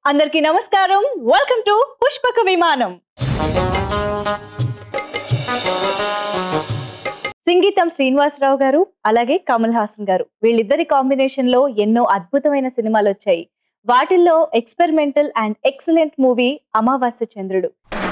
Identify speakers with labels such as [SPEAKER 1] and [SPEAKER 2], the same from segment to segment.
[SPEAKER 1] అందరికీ నమస్కారం welcome to పుష్పక విమానం సింగీతం శ్రీనివాసరావు గారు అలాగే కమల్ హాసన్ గారు వీళ్ళిద్దరి కాంబినేషన్ లో ఎన్నో అద్భుతమైన సినిమాలు వచ్చాయి వాటిల్లో ఎక్స్పెరిమెంటల్ అండ్ ఎక్సలెంట్ మూవీ అమావాస్య చంద్రుడు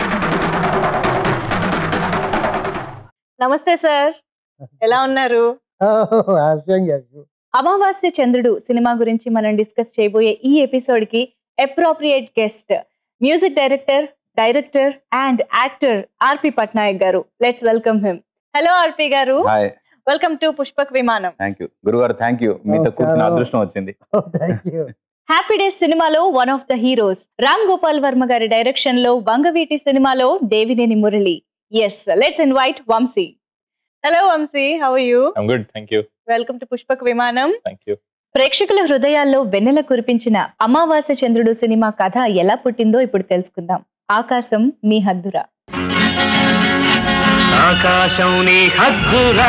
[SPEAKER 1] నమస్తే సార్ ఎలా ఉన్నారు
[SPEAKER 2] హాస్యంగా
[SPEAKER 1] అమావాస్య చంద్రుడు సినిమా గురించి మనం డిస్కస్ చేయబోయే ఈ ఎపిసోడ్ కి appropriate guest music director director and actor RP Patnaik garu let's welcome him hello RP garu
[SPEAKER 3] hi
[SPEAKER 1] welcome to Pushpak Vimanam
[SPEAKER 3] thank you గురుగారు థ్యాంక్ యూ మీతో
[SPEAKER 2] నమస్కారం.
[SPEAKER 3] కూర్చున్న అదృష్టం వచ్చింది
[SPEAKER 2] థ్యాంక్ యూ
[SPEAKER 1] హ్యాపీ డేస్ సినిమాలో one of the heroes Ram Gopal Varma గారి డైరెక్షన్ లో వంగవీటి సినిమాలో Devineni Murali yes let's invite Vamshi hello Vamshi how you
[SPEAKER 4] I'm good thank you
[SPEAKER 1] welcome to Pushpak Vimanam
[SPEAKER 4] thank you
[SPEAKER 1] ప్రేక్షకుల హృదయాల్లో వెన్నెల కురిపించిన అమావాస్య చంద్రుడు సినిమా కథ ఎలా పుట్టిందో ఇప్పుడు తెలుసుకుందాం ఆకాశం మీ హద్దురా
[SPEAKER 5] ఆకాశం నీ హద్దురా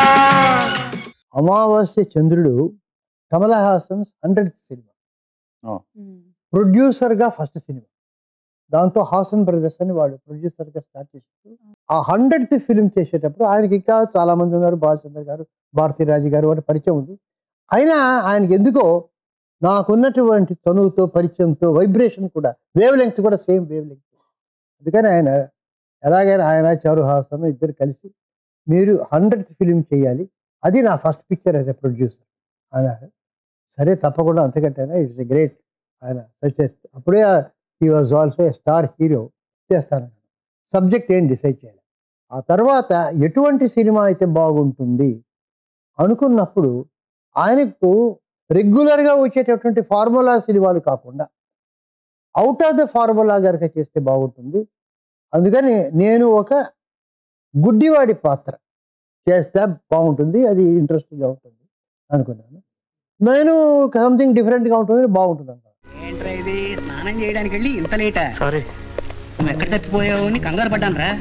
[SPEAKER 2] అమావాస్య చంద్రుడు Kamala Haasan hundred cinema producer గా ఫస్ట్ సినిమా దాంతో హాసన్ బ్రదర్స్ అని వాళ్ళు ప్రొడ్యూసర్ గా స్టార్ట్ చేశారు ఆ హండ్రెడ్ ఫిల్మ్ చేసేటప్పుడు ఆయనకి ఇంకా చాలా మంది ఉన్నారు బాలచంద్ర గారు భారతీరాజు గారు వారి పరిచయం ఉంది అయినా ఆయనకి ఎందుకో నాకున్నటువంటి చనువుతో పరిచయంతో వైబ్రేషన్ కూడా వేవ్ లెంగ్త్ కూడా సేమ్ వేవ్ లెంగ్త్ అందుకని ఆయన ఎలాగైనా ఆయన చారు హాసన్ ఇద్దరు కలిసి మీరు హండ్రెడ్ ఫిలిం చేయాలి అది నా first picture as a producer అన్నారు సరే తప్పకుండా అంతకంటే ఇట్స్ ఎ గ్రేట్ ఆయన సజెస్ట్ అప్పుడే he was also a star hero చేస్తాను సబ్జెక్ట్ ఏం డిసైడ్ చేయాలి ఆ తర్వాత ఎటువంటి సినిమా అయితే బాగుంటుంది అనుకున్నప్పుడు ఆయనకు రెగ్యులర్గా వచ్చేటటువంటి ఫార్ములా సినిమాలు కాకుండా అవుట్ ఆఫ్ ద ఫార్ములా కనుక చేస్తే బాగుంటుంది అందుకని నేను ఒక గుడ్డివాడి పాత్ర చేస్తే బాగుంటుంది అది ఇంట్రెస్టింగ్గా ఉంటుంది అనుకున్నాను నేను సంథింగ్ డిఫరెంట్గా ఉంటుంది బాగుంటుంది అనుకున్నాను
[SPEAKER 6] ఏంట్రా ఇది స్నానం చేయడానికి వెళ్ళి ఇంత లేటా
[SPEAKER 5] సారీ
[SPEAKER 6] నువ్వు ఎక్కడ తప్పిపోయావు అని కంగారు పడ్డాను రా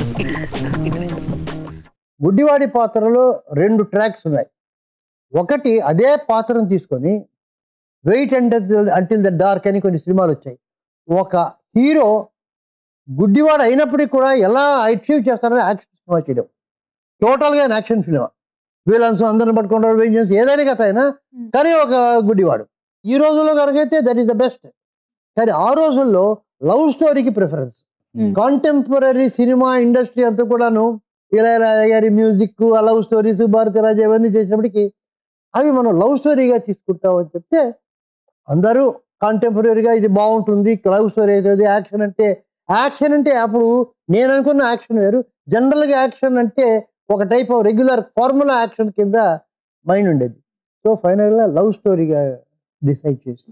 [SPEAKER 2] గుడ్డివాడి పాత్రలో రెండు ట్రాక్స్ ఉన్నాయి ఒకటి అదే పాత్రను తీసుకొని wait and until the dark అని కొన్ని సినిమాలు వచ్చాయి ఒక హీరో గుడ్డివాడు అయినప్పటికీ కూడా ఎలా అచీవ్ చేస్తారని యాక్షన్ సినిమా చేయడం టోటల్గా యాక్షన్ ఫిల్మ్ విలన్స్ అందరిని పట్టుకుంటారు వెంజన్స్ ఏదైనా కథ అయినా కానీ ఒక గుడ్డివాడు ఈ రోజుల్లో కనుకైతే దట్ ఈస్ ద బెస్ట్ కానీ ఆ రోజుల్లో లవ్ స్టోరీకి preference
[SPEAKER 1] Hmm.
[SPEAKER 2] Contemporary cinema industry అంతా కూడాను ఇళయరాజా గారి మ్యూజిక్ ఆ లవ్ స్టోరీస్ భారతీరాజా ఇవన్నీ చేసినప్పటికీ అవి మనం లవ్ స్టోరీగా తీసుకుంటాం అని చెప్తే అందరూ కాంటెంపరీగా ఇది బాగుంటుంది లవ్ స్టోరీ అవుతుంది యాక్షన్ అంటే యాక్షన్ అంటే అప్పుడు నేను అనుకున్న యాక్షన్ వేరు జనరల్గా యాక్షన్ అంటే ఒక type of regular formula action కింద మైండ్ ఉండేది సో ఫైనల్గా లవ్ స్టోరీగా డిసైడ్ చేసి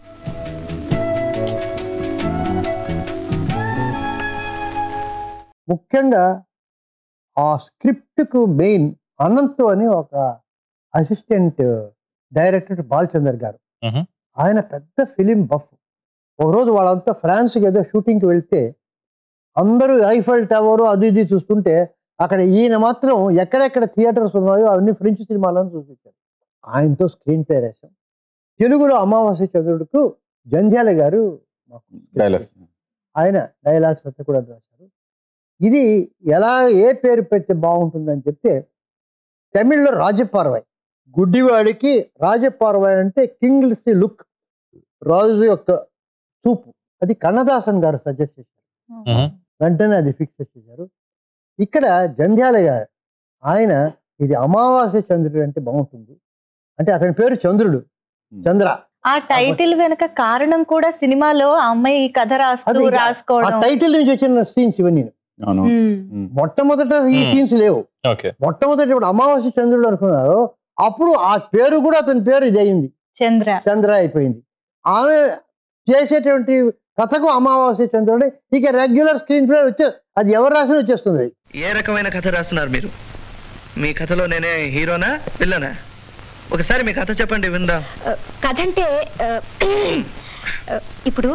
[SPEAKER 2] ముఖ్యంగా ఆ స్క్రిప్ట్కు మెయిన్ అనంత్ అని ఒక అసిస్టెంట్ డైరెక్టర్ బాలచందర్ గారు
[SPEAKER 4] Mhm.
[SPEAKER 2] ఆయన పెద్ద ఫిలిం బఫ్ ఒకరోజు వాళ్ళంతా ఫ్రాన్స్కి ఏదో షూటింగ్కి వెళ్తే అందరూ ఐఫల్ టవర్ అది ఇది చూస్తుంటే అక్కడ ఈయన మాత్రం ఎక్కడెక్కడ థియేటర్స్ ఉన్నాయో అవన్నీ ఫ్రెంచ్ సినిమాలను చూపించారు ఆయనతో స్క్రీన్ ప్లే రాశాం తెలుగులో అమావాస్య చంద్రుడికు జంధ్యాల గారు మాకు script
[SPEAKER 3] డైలాగ్స్
[SPEAKER 2] ఆయన డైలాగ్స్ అంతా కూడా రాశారు ఇది ఎలా ఏ పేరు పెడితే బాగుంటుందని చెప్తే తమిళ్లో రాజపార్వాయ్ గుడ్డివాడికి రాజపార్వాయ్ అంటే కింగ్స్ లుక్ రాజు యొక్క చూపు అది కన్నదాసన్ గారు సజెస్ట్ చేశారు
[SPEAKER 4] Mhm.
[SPEAKER 2] వెంటనే అది ఫిక్స్ చేశారు ఇక్కడ జంధ్యాల గారు ఆయన ఇది అమావాస్య చంద్రుడు అంటే బాగుంటుంది అంటే అతని పేరు చంద్రుడు చంద్ర
[SPEAKER 1] ఆ టైటిల్ వెనక కారణం కూడా సినిమాలో ఆ అమ్మాయి ఈ కథ రాస్తూ
[SPEAKER 2] అది ఇక- ఆ
[SPEAKER 1] రాసుకోవడం
[SPEAKER 2] టైటిల్ నుంచి వచ్చిన సీన్స్ ఇవన్నీ
[SPEAKER 3] అవును
[SPEAKER 1] మ్మ్.
[SPEAKER 3] ఉమ్.
[SPEAKER 2] మొట్టమొదట ఈ
[SPEAKER 4] Hmm.
[SPEAKER 2] సీన్స్ లేవు
[SPEAKER 4] ఓకే
[SPEAKER 2] మొట్టమొదటి ఇప్పుడు అమావాస్య చంద్రుడు అనుకున్నారు అప్పుడు ఆ పేరు కూడా అతని పేరు ఇది అయింది
[SPEAKER 1] చంద్ర
[SPEAKER 2] చంద్ర అయిపోయింది ఆమె చేసేటువంటి కథకు అమావాస్య చంద్రుడు ఇక రెగ్యులర్ స్క్రీన్ ప్లే వచ్చే అది ఎవరు రాసినా వచ్చేస్తుంది అది.
[SPEAKER 5] ఏ రకమైన కథ రాస్తున్నారు మీరు మీ కథలో నేనే హీరోనా విల్లనా ఒకసారి మీ కథ చెప్పండి విందాం
[SPEAKER 7] కథ అంటే ఆ, ఆ, ఇప్పుడు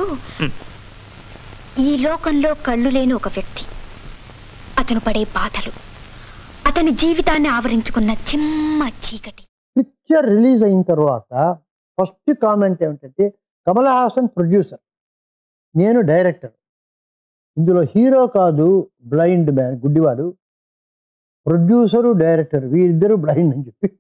[SPEAKER 7] ఈ లోకంలో కళ్ళు లేని ఒక వ్యక్తి అతను పడే బాధలు అతని జీవితాన్ని ఆవరించుకున్న చిమ్మ చీకటి
[SPEAKER 2] పిక్చర్ రిలీజ్ అయిన తర్వాత ఫస్ట్ కామెంట్ ఏమిటంటే కమల్ హాసన్ ప్రొడ్యూసర్ నేను డైరెక్టర్ ఇందులో హీరో కాదు బ్లైండ్ మ్యాన్ గుడ్డివాడు ప్రొడ్యూసరు డైరెక్టర్ వీరిద్దరు బ్లైండ్ అని చెప్పి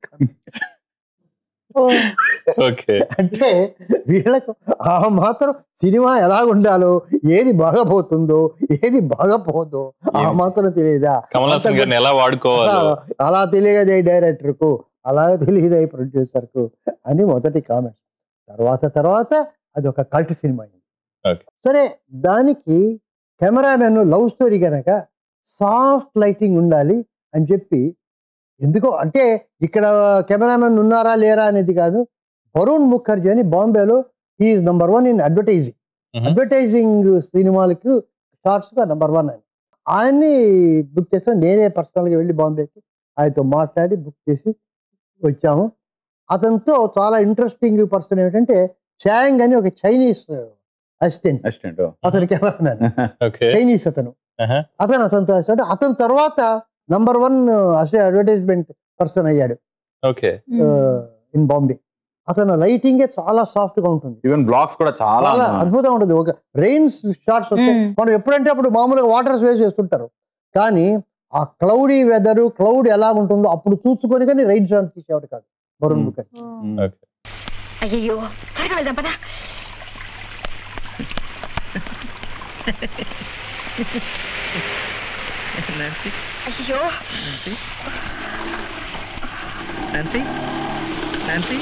[SPEAKER 3] ఓకే
[SPEAKER 2] అంటే వీళ్ళకు ఆ మాత్రం సినిమా ఎలా ఉండాలో ఏది బాగా పోతుందో ఏది బాగా పోదో ఆ
[SPEAKER 3] ఏమి?
[SPEAKER 2] మాత్రం తెలియదా
[SPEAKER 4] కమల్ హాసన్ గారిని ఎలా వాడుకోవాలో
[SPEAKER 2] అలా తెలియదే డైరెక్టర్ కు అలా తెలియదే ప్రొడ్యూసర్ కు అని మొదటి కామెంట్ తర్వాత తర్వాత అది ఒక కల్ట్ సినిమా అయింది
[SPEAKER 4] Okay.
[SPEAKER 2] సరే దానికి కెమెరామెన్ లవ్ స్టోరీ కనుక సాఫ్ట్ లైటింగ్ ఉండాలి అని చెప్పి ఎందుకో అంటే ఇక్కడ కెమెరామెన్ ఉన్నారా లేరా అనేది కాదు వరుణ్ ముఖర్జీ అని బాంబేలో is number one in advertising
[SPEAKER 4] Mhm.
[SPEAKER 2] Advertising సినిమాలకు షార్ట్స్ గా నంబర్ వన్ ఆయన ఆయన్ని బుక్ చేస్తాను నేనే పర్సనల్గా వెళ్ళి బాంబేకి ఆయనతో మాట్లాడి బుక్ చేసి వచ్చాము అతనితో చాలా ఇంట్రెస్టింగ్ పర్సన్ ఏమిటంటే చాంగ్ అని ఒక చైనీస్ అసిస్టెంట్
[SPEAKER 3] అసిస్టెంట్
[SPEAKER 2] అతని కెమెరామెన్
[SPEAKER 4] ఓకే
[SPEAKER 2] చైనీస్ అతను అతను అతనితో assistant. అతని తర్వాత నంబర్ వన్ అడ్వర్టైజ్మెంట్ పర్సన్ అయ్యాడు
[SPEAKER 4] ఓకే
[SPEAKER 2] ఇన్ బాంబే అతను లైటింగే చాలా సాఫ్ట్ గా ఉంటుంది
[SPEAKER 3] ఈవెన్ బ్లాగ్స్ కూడా చాలా
[SPEAKER 2] చాలా అద్భుతంగా ఉంటుంది ఒక రెయిన్స్ షార్ట్స్ వస్తే
[SPEAKER 1] మ్మ్.
[SPEAKER 2] మనం ఎప్పుడంటే అప్పుడు మామూలుగా వాటర్ స్పేస్ చేస్తుంటారు కానీ ఆ క్లౌడీ వెదర్ క్లౌడ్ ఎలా ఉంటుందో అప్పుడు చూసుకొని కానీ రైన్ షాట్ తీసేవాడు కాదు వరుణ్
[SPEAKER 3] మ్మ్.
[SPEAKER 2] ముఖర్జీ
[SPEAKER 4] ఓకే
[SPEAKER 7] అయ్యో త్వరగా వెళ్దాం పదా
[SPEAKER 5] నాన్సీ
[SPEAKER 7] అయ్యో
[SPEAKER 5] నాన్సీ నాన్సీ నాన్సీ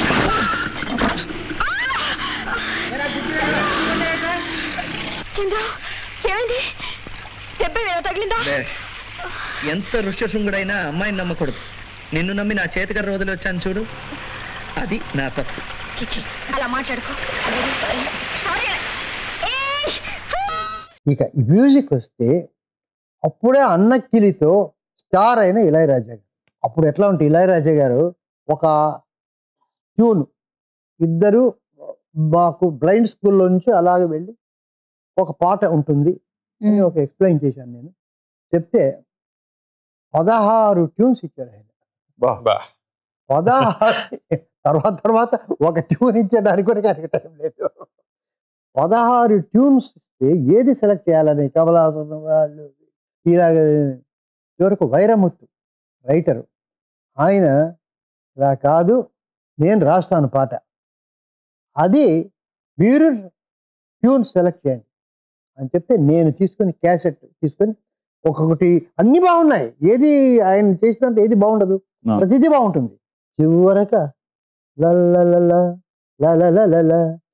[SPEAKER 7] చంద్ర ఏమైంది దెబ్బ ఏమైనా తగిలిందా
[SPEAKER 5] బే, ఎంత ఋష్యశృంగుడైనా అమ్మాయిని నమ్మకూడదు నిన్ను నమ్మి నా చేతికర్ర వదిలి వచ్చాను చూడు అది నా తప్పు
[SPEAKER 7] చిచి అలా మాట్లాడుకో సారీ ఏయ్!
[SPEAKER 2] ఇక ఈ మ్యూజిక్ వస్తే అప్పుడే అన్నక్కిలితో స్టార్ అయిన ఇళయరాజా గారు అప్పుడు ఎట్లా ఉంటుంది ఇళయరాజా గారు ఒక ట్యూన్ ఇద్దరు మాకు బ్లైండ్ స్కూల్లో నుంచి అలాగే వెళ్ళి ఒక పాట ఉంటుంది అని ఒక ఎక్స్ప్లెయిన్ చేశాను నేను చెప్తే పదహారు ట్యూన్స్ ఇచ్చాడు ఆయన
[SPEAKER 4] బా
[SPEAKER 2] పదహారు తర్వాత తర్వాత ఒక ట్యూన్ ఇచ్చడానికి కూడా ఆయనకి టైం లేదు పదహారు ట్యూన్స్ ఇస్తే ఏది సెలెక్ట్ చేయాలని కమలాసన్ వాళ్ళు ఇలాగ చివరకు వైరముత్తు రైటరు ఆయన ఇలా కాదు నేను రాస్తాను పాట అది మీరు ట్యూన్ సెలెక్ట్ చేయండి అని చెప్తే నేను తీసుకొని క్యాసెట్ తీసుకొని ఒక్కొక్కటి అన్ని బాగున్నాయి ఏది ఆయన చేసినట్టు ఏది బాగుండదు
[SPEAKER 3] ఆ.
[SPEAKER 2] ప్రతిదీ బాగుంటుంది చివరక లల్లలల, లలలలల,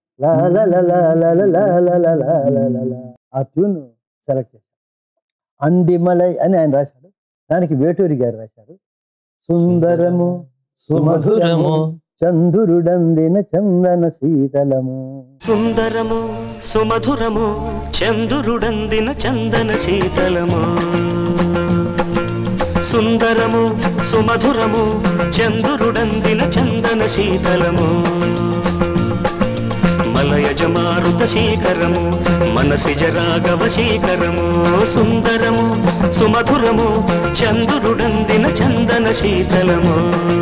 [SPEAKER 2] లలలలలలలలలలలలలల. ఆ ట్యూన్ సెలెక్ట్ చేశాను అందిమలై అని ఆయన రాశాడు దానికి వేటూరి గారు రాశారు సుందరము సుమధురము చందురుడందిన చందన శీతలము
[SPEAKER 8] సుందరము సుమధురము చందురుడందిన చందన శీతలము సుందరము సుమధురము చందురుడందిన చందన శీతలము మలయజ మారుత శీకరము మనసిజ రాఘవ శీకరము సుందరము సుమధురము చందురుడందిన చందన శీతలము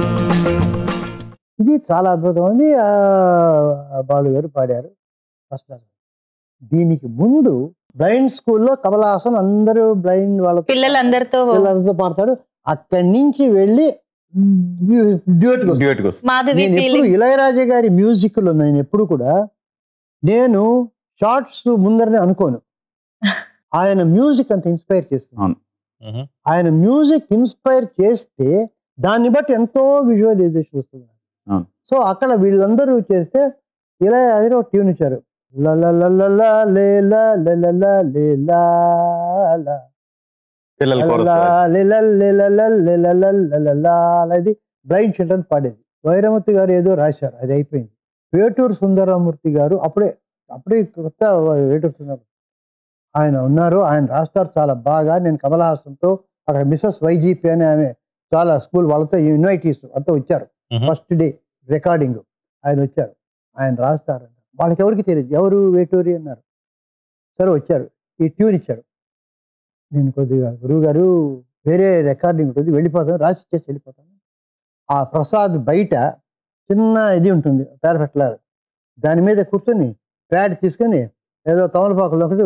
[SPEAKER 2] ఇది చాలా అద్భుతం అని ఆ, బాలు గారు పాడారు ఫస్ట్ క్లాస్ దీనికి ముందు బ్లైండ్ స్కూల్లో కమలాసన్ అందరూ బ్లైండ్ వాళ్ళ
[SPEAKER 1] పిల్లలందరితో
[SPEAKER 2] పిల్లలతో పాడతాడు అక్కడి నుంచి వెళ్ళి డ్యూట్
[SPEAKER 3] డ్యూయట్ కోసం
[SPEAKER 1] మాధవి
[SPEAKER 2] నేను ఎప్పుడు
[SPEAKER 1] feelings.
[SPEAKER 2] ఇళయరాజా గారి మ్యూజిక్ లో నేను ఎప్పుడు కూడా నేను షార్ట్స్ ముందరనే అనుకోను ఆయన మ్యూజిక్ అంత ఇన్స్పైర్ చేస్తుంది
[SPEAKER 3] అవును.
[SPEAKER 4] మ్మ్.
[SPEAKER 2] ఆయన మ్యూజిక్ ఇన్స్పైర్ చేస్తే దాన్ని బట్టి ఎంతో విజువలైజేషన్ వస్తుంది
[SPEAKER 3] అవును.
[SPEAKER 2] సో అక్కడ వీళ్ళందరూ చేస్తే ఇలా అది ఒక ట్యూన్ ఇచ్చారు ల ల ల ల ల లే ల ల ల ల లే లా లా.
[SPEAKER 3] పిల్లల కోరస్
[SPEAKER 2] లా లే ల లే ల ల లే ల ల ల ల లా లా. ఇది బ్లైండ్ చిల్డ్రన్ పాడేది వైరమూర్తి గారు ఏదో రాశారు అది అయిపోయింది వేటూరు సుందరమూర్తి గారు అప్పుడే అప్పుడే కొత్త వేటూరు సుందరమూర్తి ఆయన ఉన్నారు ఆయన రాస్తారు చాలా బాగా నేను కమల్ హాసన్తో అక్కడ మిస్సెస్ వైజీపీ అని ఆమె చాలా స్కూల్ వాళ్ళతో ఇన్వైటీస్ అంతా వచ్చారు
[SPEAKER 4] మ్మ్.
[SPEAKER 2] ఫస్ట్ డే రికార్డింగ్ ఆయన వచ్చారు ఆయన రాస్తారంట వాళ్ళకి ఎవరికి తెలియదు ఎవరు వేటూరి అన్నారు సరే వచ్చారు ఈ ట్యూన్ ఇచ్చారు నేను కొద్దిగా గురువు గారు వేరే రికార్డింగ్ ఉంటుంది వెళ్ళిపోతాను రాసి ఇచ్చేసి వెళ్ళిపోతాను ఆ ప్రసాద్ బయట చిన్న ఇది ఉంటుంది పేరపెట్టలాగా దాని మీద కూర్చొని ప్యాడ్ తీసుకొని ఏదో తమలపాకులు ఒకటి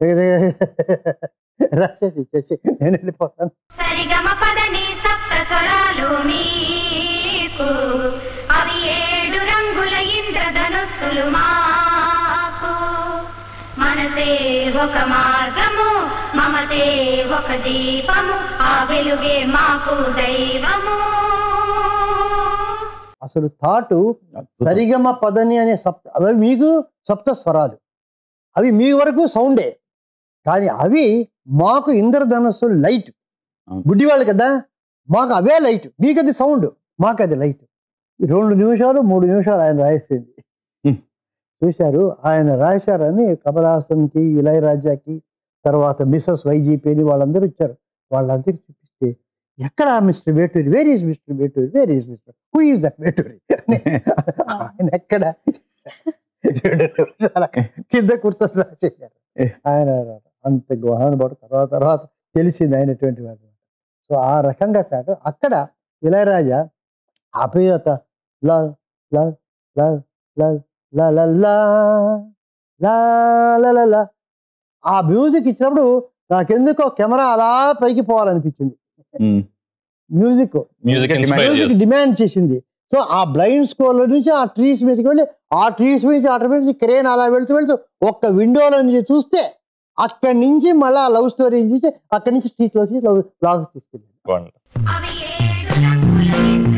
[SPEAKER 2] రాసేసి ఇచ్చేసి నేను వెళ్ళిపోతాను
[SPEAKER 9] సరిగమ పదని సప్త స్వరాలు మీకు అవి ఏడు రంగుల ఇంద్రధనుస్సులు మాకు మనసే ఒక మార్గము మమతే ఒక దీపము ఆ వెలుగే మాకు దైవము
[SPEAKER 2] అసలు థాటు సరిగమ పదని అనే సప్త అవి మీకు సప్త స్వరాలు అవి మీ వరకు సౌండే కానీ అవి మాకు ఇంద్రధనస్సు లైట్
[SPEAKER 3] అవును.
[SPEAKER 2] గుడ్డివాళ్ళు కదా మాకు అవే లైట్ మీకు అది సౌండ్ మాకు అది లైట్ రెండు నిమిషాలు మూడు నిమిషాలు ఆయన రాసేసింది
[SPEAKER 3] హ్మ్.
[SPEAKER 2] చూశారు ఆయన రాశారని కమల్ హాసన్కి ఇళయరాజాకి తర్వాత మిస్సెస్ వైజీపీ వాళ్ళందరూ ఇచ్చారు వాళ్ళందరూ చూపిస్తే ఎక్కడ mister Veturi where is mister Veturi where is mister who is that Veturi ఆయన ఎక్కడ రెండు నిమిషాల కింద కూర్చొని రాసేశారు ఆయన అంత మహానుభావుడు తర్వాత తర్వాత తెలిసింది అయినటువంటి వాడు సో ఆ రకంగా స్టార్ట్ అక్కడ ఇళయరాజా అపేయత ల ల ల ల ల ల లా లా ల ల ల ఆ మ్యూజిక్ ఇచ్చినప్పుడు నాకెందుకో కెమెరా అలా పైకి పోవాలనిపించింది మ్యూజిక్
[SPEAKER 4] మ్యూజిక్ ఇన్స్పైర్
[SPEAKER 2] మ్యూజిక్
[SPEAKER 4] చేస్తుంది
[SPEAKER 2] డిమాండ్ చేసింది సో ఆ బ్లైండ్ స్కోర్ నుంచి ఆ ట్రీస్ మీదకి వెళ్ళి ఆ ట్రీస్ మీద ఆటోమేటిక్ క్రేన్ అలా వెళ్తూ వెళ్తూ ఒక్క విండోలో నుంచి చూస్తే అక్కడి నుంచి మళ్ళీ ఆ లవ్ స్టోరీ చూసి అక్కడి నుంచి స్ట్రీట్ లోకి లవ్ లాగ్ తీసుకెళ్ళి
[SPEAKER 9] అవి ఏడు రంగుల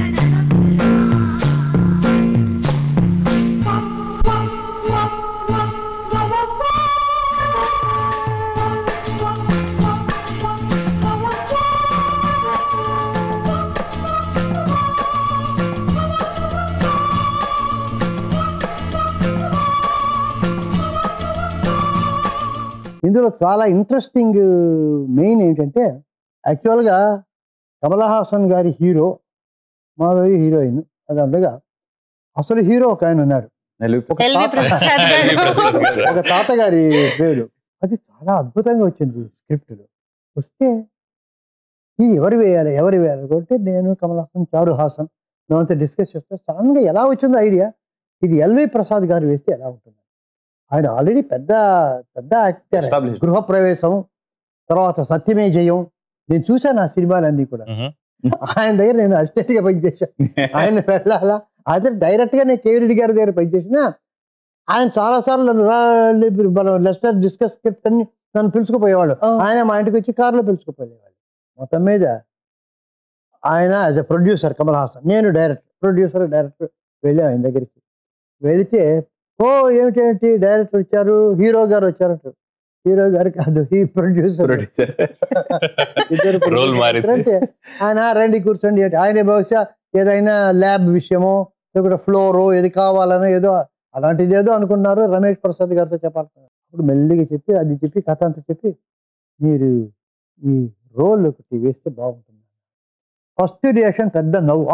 [SPEAKER 2] ఇందులో చాలా ఇంట్రెస్టింగ్ మెయిన్ ఏంటంటే యాక్చువల్గా కమల్ హాసన్ గారి హీరో మాధవి హీరోయిన్ అది ఉండగా అసలు హీరో ఒక ఆయన ఉన్నాడు ఒక
[SPEAKER 1] ఎల్వి
[SPEAKER 2] తాత-
[SPEAKER 1] ప్రసాద్ గారు.
[SPEAKER 4] ఎల్వి ప్రసాద్ గారు.
[SPEAKER 2] ఒక తాతగారి పేరు అది చాలా అద్భుతంగా వచ్చింది స్క్రిప్ట్లో వస్తే ఈ ఎవరు వేయాలి ఎవరు వేయాలి అనుకుంటే నేను కమల్ హాసన్ చారు హాసన్ మేమంతా డిస్కస్ చేస్తే సడన్గా ఎలా వచ్చిందో ఐడియా ఇది ఎల్వి ప్రసాద్ గారు వేస్తే ఎలా ఉంటుంది ఆయన ఆల్రెడీ పెద్ద పెద్ద యాక్టర్
[SPEAKER 3] Established.
[SPEAKER 2] గృహప్రవేశం తర్వాత సత్యమే జయం నేను చూశాను ఆ సినిమాలన్నీ కూడా
[SPEAKER 4] మ్మ్.
[SPEAKER 2] ఆయన దగ్గర నేను అసిస్టెంట్ గా పనిచేశాను ఆయన వెళ్ళాలా అదే డైరెక్ట్ గా నేను కేవీ రెడ్డి గారి దగ్గర పనిచేసిన ఆయన చాలా సార్లు నన్ను రా మనం లెస్టర్ డిస్కస్ స్క్రిప్ట్ అని నన్ను పిలుచుకుపోయేవాళ్ళు
[SPEAKER 1] ఓ.
[SPEAKER 2] ఆయన మా ఇంటికి వచ్చి కారులో పిలుచుకుపోయేవాళ్ళు మొత్తం మీద ఆయన as a producer Kamal Haasan నేను డైరెక్టర్ ప్రొడ్యూసర్ డైరెక్టర్ వెళ్ళాం ఆయన దగ్గరికి వెళితే ఓ ఏమిటేంటి డైరెక్టర్ వచ్చారు హీరో గారు వచ్చారంట హీరో గారు కాదు ఈ ప్రొడ్యూసర్ ఇద్దరు
[SPEAKER 4] రోల్
[SPEAKER 2] producer
[SPEAKER 4] మారింది
[SPEAKER 2] అంటే ఆయన రండి కూర్చోండి అంటే ఆయన బహుశా ఏదైనా ల్యాబ్ విషయమో లేకపోతే ఫ్లోరో ఏది కావాలనో ఏదో అలాంటిది ఏదో అనుకున్నారు రమేష్ ప్రసాద్ గారితో చెప్పాలి అప్పుడు మెల్లిగా చెప్పి అది చెప్పి కథ అంతా చెప్పి మీరు ఈ రోల్ ఒకటి వేస్తే బాగుంటుంది ఫస్ట్ రియాక్షన్ పెద్ద నవ్వు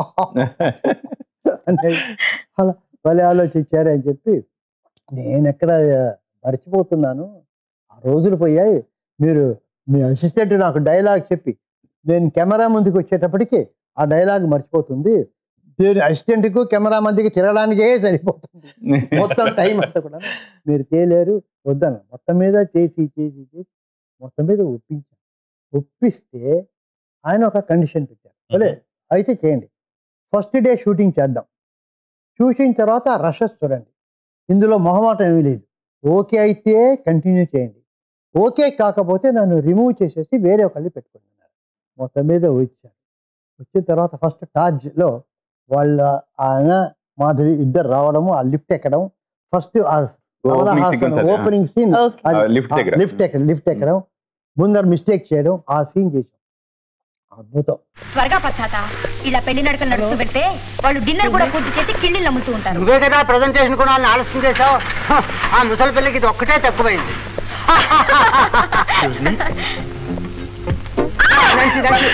[SPEAKER 2] అనేది అలా భలే ఆలోచించారు అని చెప్పి నేను ఎక్కడ మర్చిపోతున్నాను ఆ రోజులు పోయాయి మీరు మీ అసిస్టెంట్ నాకు డైలాగ్ చెప్పి నేను కెమెరా ముందుకు వచ్చేటప్పటికి ఆ డైలాగ్ మర్చిపోతుంది నేను అసిస్టెంట్కు కెమెరా మందికి తిరగడానికే సరిపోతుంది మొత్తం టైం అంతా కూడా మీరు తేలేరు వద్దను మొత్తం మీద చేసి చేసి చేసి మొత్తం మీద ఒప్పించాను ఒప్పిస్తే ఆయన ఒక కండిషన్ పెట్టారు భలే అయితే చేయండి ఫస్ట్ డే షూటింగ్ చేద్దాం చూసిన తర్వాత రషెస్ చూడండి ఇందులో మొహమాటం ఏమీ లేదు ఓకే అయితే కంటిన్యూ చేయండి ఓకే కాకపోతే నన్ను రిమూవ్ చేసేసి వేరే ఒకళ్ళు పెట్టుకుంటున్నారు మొత్తం మీద వచ్చారు వచ్చిన తర్వాత ఫస్ట్ టాజ్లో వాళ్ళ ఆయన మాధవి ఇద్దరు రావడము ఆ లిఫ్ట్ ఎక్కడం ఫస్ట్ ఆ
[SPEAKER 3] Opening sequence అది, ఆ.
[SPEAKER 2] ఓపెనింగ్ సీన్
[SPEAKER 1] ఓకే
[SPEAKER 3] లిఫ్ట్ దగ్గర
[SPEAKER 2] లిఫ్ట్ ఎక్కడ లిఫ్ట్ ఎక్కడం ముందర మిస్టేక్ చేయడం ఆ సీన్ చేసాం అద్భుతం
[SPEAKER 7] త్వరగా పచ్చాత ఇలా పెళ్లి నడకలు నడుస్తూ పెడితే వాళ్ళు డిన్నర్ కూడా పూర్తి చేసి కిళ్ళిళ్ళు అమ్ముతూ ఉంటారు
[SPEAKER 6] నువ్వే కదా ప్రజెంటేషన్ కూడా వాళ్ళని ఆలస్యం చేసావు హ, ఆ ముసలి పిల్లకి ఇది ఒక్కటే తక్కువైంది నంచి, నంచి.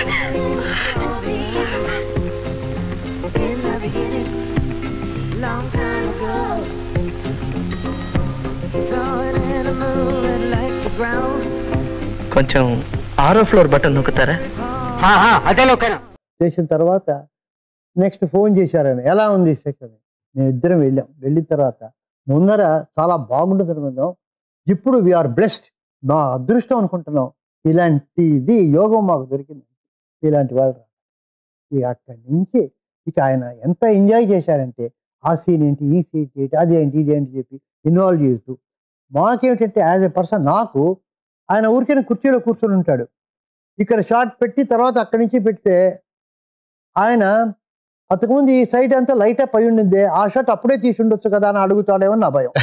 [SPEAKER 5] కొంచెం ఆరో ఫ్లోర్ బటన్ నొక్కుతారా
[SPEAKER 6] ఆ, ఆ, అదే నొక్కాను
[SPEAKER 2] చేసిన తర్వాత నెక్స్ట్ ఫోన్ చేశారని ఎలా ఉంది సెట్ అని మేము ఇద్దరం వెళ్ళాం వెళ్ళిన తర్వాత ముందర చాలా బాగుంటుంది అనుకుందాం ఇప్పుడు వీఆర్ బ్లెస్డ్ మా అదృష్టం అనుకుంటున్నాం ఇలాంటిది యోగం మాకు దొరికింది ఇలాంటి వాళ్ళు ఇక అక్కడి నుంచి ఇక ఆయన ఎంత ఎంజాయ్ చేశారంటే ఆ సీన్ ఏంటి ఈ సీన్ ఏంటి అదేంటి ఇదేంటి చెప్పి ఇన్వాల్వ్ చేస్తూ మాకేమిటంటే యాజ్ ఎ పర్సన్ నాకు ఆయన ఊరికైనా కుర్చీలో కూర్చొని ఉంటాడు ఇక్కడ షార్ట్ పెట్టి తర్వాత అక్కడి నుంచి పెడితే ఆయన అంతకుముందు ఈ సైడ్ అంతా లైట్ అప్ అయి ఉండింది ఆ షాట్ అప్పుడే తీసి ఉండొచ్చు కదా అని అడుగుతాడేమో నా భయం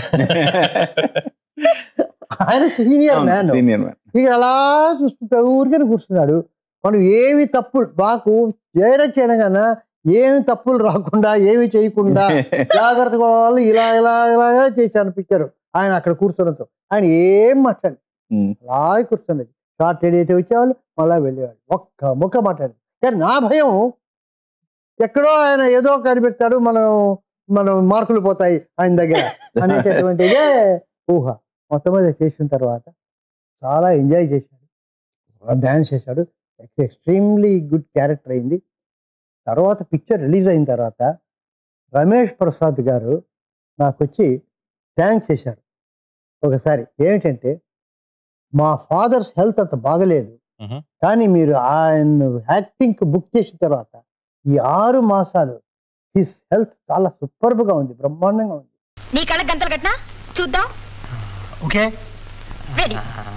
[SPEAKER 2] ఆయన సీనియర్ మ్యాన్
[SPEAKER 3] సీనియర్ మ్యాన్
[SPEAKER 2] ఇక అలా చూస్తుంటే ఊరికనే కూర్చున్నాడు మనం ఏమి తప్పులు మాకు డైరెక్ట్ చేయడం కన్నా ఏమి తప్పులు రాకుండా ఏమి చేయకుండా జాగ్రత్తగా వాళ్ళు ఇలా ఇలా ఇలా చేశాను పిక్చర్ ఆయన అక్కడ కూర్చోడంతో ఆయన ఏం మాట్లాడు అలా కూర్చున్నది షార్ట్ ఏదైతే వచ్చేవాళ్ళు మళ్ళా వెళ్ళేవాళ్ళు ఒక్క ముక్క మాట్లాడు కానీ నా భయం ఎక్కడో ఆయన ఏదో కనిపెడతాడు మనం మనం మార్కులు పోతాయి ఆయన దగ్గర అనేటటువంటిదే ఊహ మొత్తం మీద చేసిన తర్వాత చాలా ఎంజాయ్ చేశాడు డ్యాన్స్ చేశాడు ఎక్స్ట్రీమ్లీ గుడ్ క్యారెక్టర్ అయింది తర్వాత పిక్చర్ రిలీజ్ అయిన తర్వాత రమేష్ ప్రసాద్ గారు నాకు వచ్చి థ్యాంక్స్ చేశారు ఒకసారి ఏమిటంటే మా ఫాదర్స్ హెల్త్ అంత బాగలేదు
[SPEAKER 4] Mhm.
[SPEAKER 2] కానీ మీరు ఆయన యాక్టింగ్ బుక్ చేసిన తర్వాత ఈ ఆరు మాసాలు హిస్ హెల్త్ చాలా సూపర్బ్గా ఉంది బ్రహ్మాండంగా ఉంది
[SPEAKER 7] నీ కళ్ళ గంతలు కట్టినా చూద్దాం
[SPEAKER 6] okay
[SPEAKER 7] ready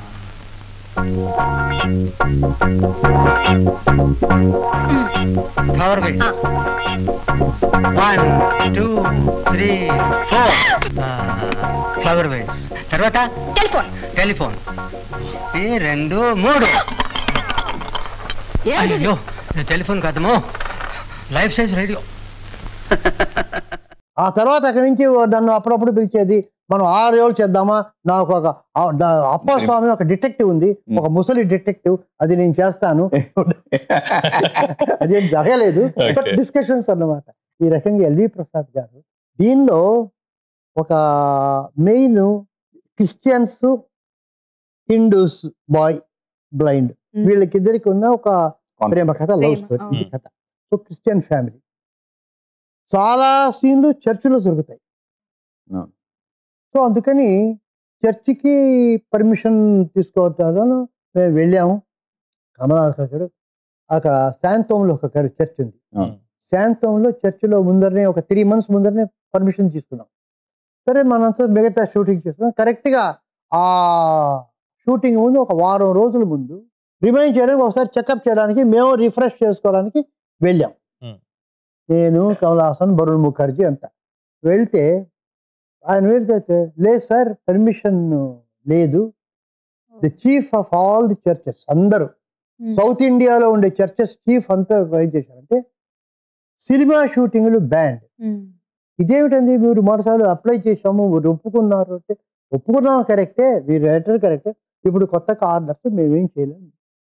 [SPEAKER 6] flower vase one two three four flower vase తర్వాత
[SPEAKER 7] టెలిఫోన్
[SPEAKER 6] టెలిఫోన్ ఒకటి రెండు మూడు అయ్యో ఇది టెలిఫోన్ కాదమ్మో లైఫ్ సైజ్ రేడియో
[SPEAKER 2] ఆ తర్వాత అక్కడి నుంచి నన్ను అప్పుడప్పుడు పిలిచేది మనం ఆరు రోజులు చేద్దామా నాకు ఒక ఆ- ద- అప్పస్వామి ఒక డిటెక్టివ్ ఉంది ఒక ముసలి డిటెక్టివ్ అది నేను చేస్తాను అదేం జరగలేదు బట్
[SPEAKER 4] Okay.
[SPEAKER 2] డిస్కషన్స్ అన్నమాట ఈ రకంగా ఎల్వి ప్రసాద్ గారు దీనిలో ఒక main Christians Hindus boy blind
[SPEAKER 1] Mm.
[SPEAKER 2] వీళ్ళకిద్దరికి ఉన్న ఒక ప్రేమ కథ లవ్
[SPEAKER 1] ప్రేమ,
[SPEAKER 2] స్టోరీ ఇది
[SPEAKER 4] అవును.
[SPEAKER 2] కథ సో క్రిస్టియన్ ఫ్యామిలీ చాలా సీన్లు చర్చిలో జరుగుతాయి
[SPEAKER 3] అవును.
[SPEAKER 2] సో అందుకని చర్చికి పర్మిషన్ తీసుకోవటాను మేము వెళ్ళాము కమలాసకుడు అక్కడ శాంతంలో ఒక కర్- చర్చ్ ఉంది
[SPEAKER 3] అవును.
[SPEAKER 2] శాంతంలో చర్చిలో ముందరనే ఒక త్రీ మంత్స్ ముందరనే పర్మిషన్ తీసుకున్నాం సరే మనంతా మిగతా షూటింగ్ చేసుకున్నాం కరెక్ట్గా ఆ షూటింగ్ ముందు ఒక వారం రోజుల ముందు రిమైండ్ చేయడానికి ఒకసారి చెకప్ చేయడానికి మేము రిఫ్రెష్ చేసుకోవడానికి వెళ్ళాం
[SPEAKER 4] Hmm.
[SPEAKER 2] నేను కమల్ హాసన్ వరుణ్ ముఖర్జీ అంతా వెళ్తే ఆయన వెళ్తే లేదు సార్ పర్మిషన్ లేదు the chief of all the churches అందరూ సౌత్ ఇండియాలో ఉండే చర్చెస్ చీఫ్ అంతా ఏం చేశారంటే సినిమా షూటింగ్లు బ్యాండ్ ఇదేమిటండి మీరు మరోసార్లు అప్లై చేసాము మీరు ఒప్పుకున్నారు అంటే ఒప్పుకున్నాం కరెక్టే మీరు రైటర్ కరెక్టే ఇప్పుడు కొత్త ఆర్డర్స్ మేమేం చేయలేము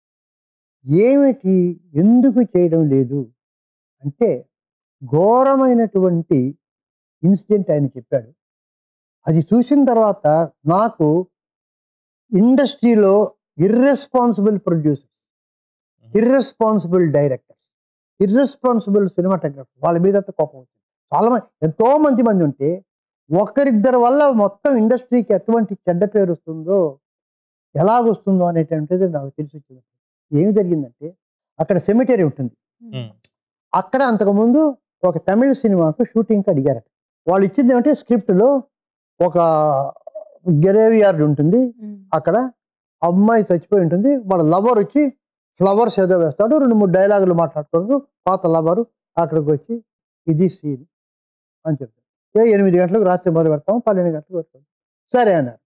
[SPEAKER 2] ఏమిటి ఎందుకు చేయడం లేదు అంటే ఘోరమైనటువంటి ఇన్సిడెంట్ ఆయన చెప్పాడు అది చూసిన తర్వాత నాకు ఇండస్ట్రీలో irresponsible producers irresponsible directors irresponsible cinematographer వాళ్ళ మీద అంత కోపం వచ్చింది చాలా మంది ఎంతో మంది మంది ఉంటే ఒక్కరిద్దరి వల్ల మొత్తం ఇండస్ట్రీకి ఎటువంటి చెడ్డ పేరు వస్తుందో ఎలాగొస్తుందో అనేటువంటిది నాకు తెలిసి వచ్చింది ఏమి జరిగిందంటే అక్కడ సెమిటరీ ఉంటుంది
[SPEAKER 4] Hmm.
[SPEAKER 2] అక్కడ అంతకుముందు ఒక తమిళ సినిమాకు షూటింగ్కి అడిగారట వాళ్ళు ఇచ్చింది ఏమంటే స్క్రిప్ట్లో ఒక గ్రేవ్ యార్డ్ ఉంటుంది అక్కడ అమ్మాయి చచ్చిపోయి ఉంటుంది వాళ్ళ లవర్ వచ్చి ఫ్లవర్స్ ఏదో వేస్తాడు రెండు మూడు డైలాగులు మాట్లాడుకుంటారు పాత లవరు అక్కడికి వచ్చి ఇది సీన్ అని చెప్తారు ఏ ఎనిమిది గంటలకు రాత్రి మొదలు పెడతాం పన్నెండు గంటలకు వస్తాం సరే అన్నారు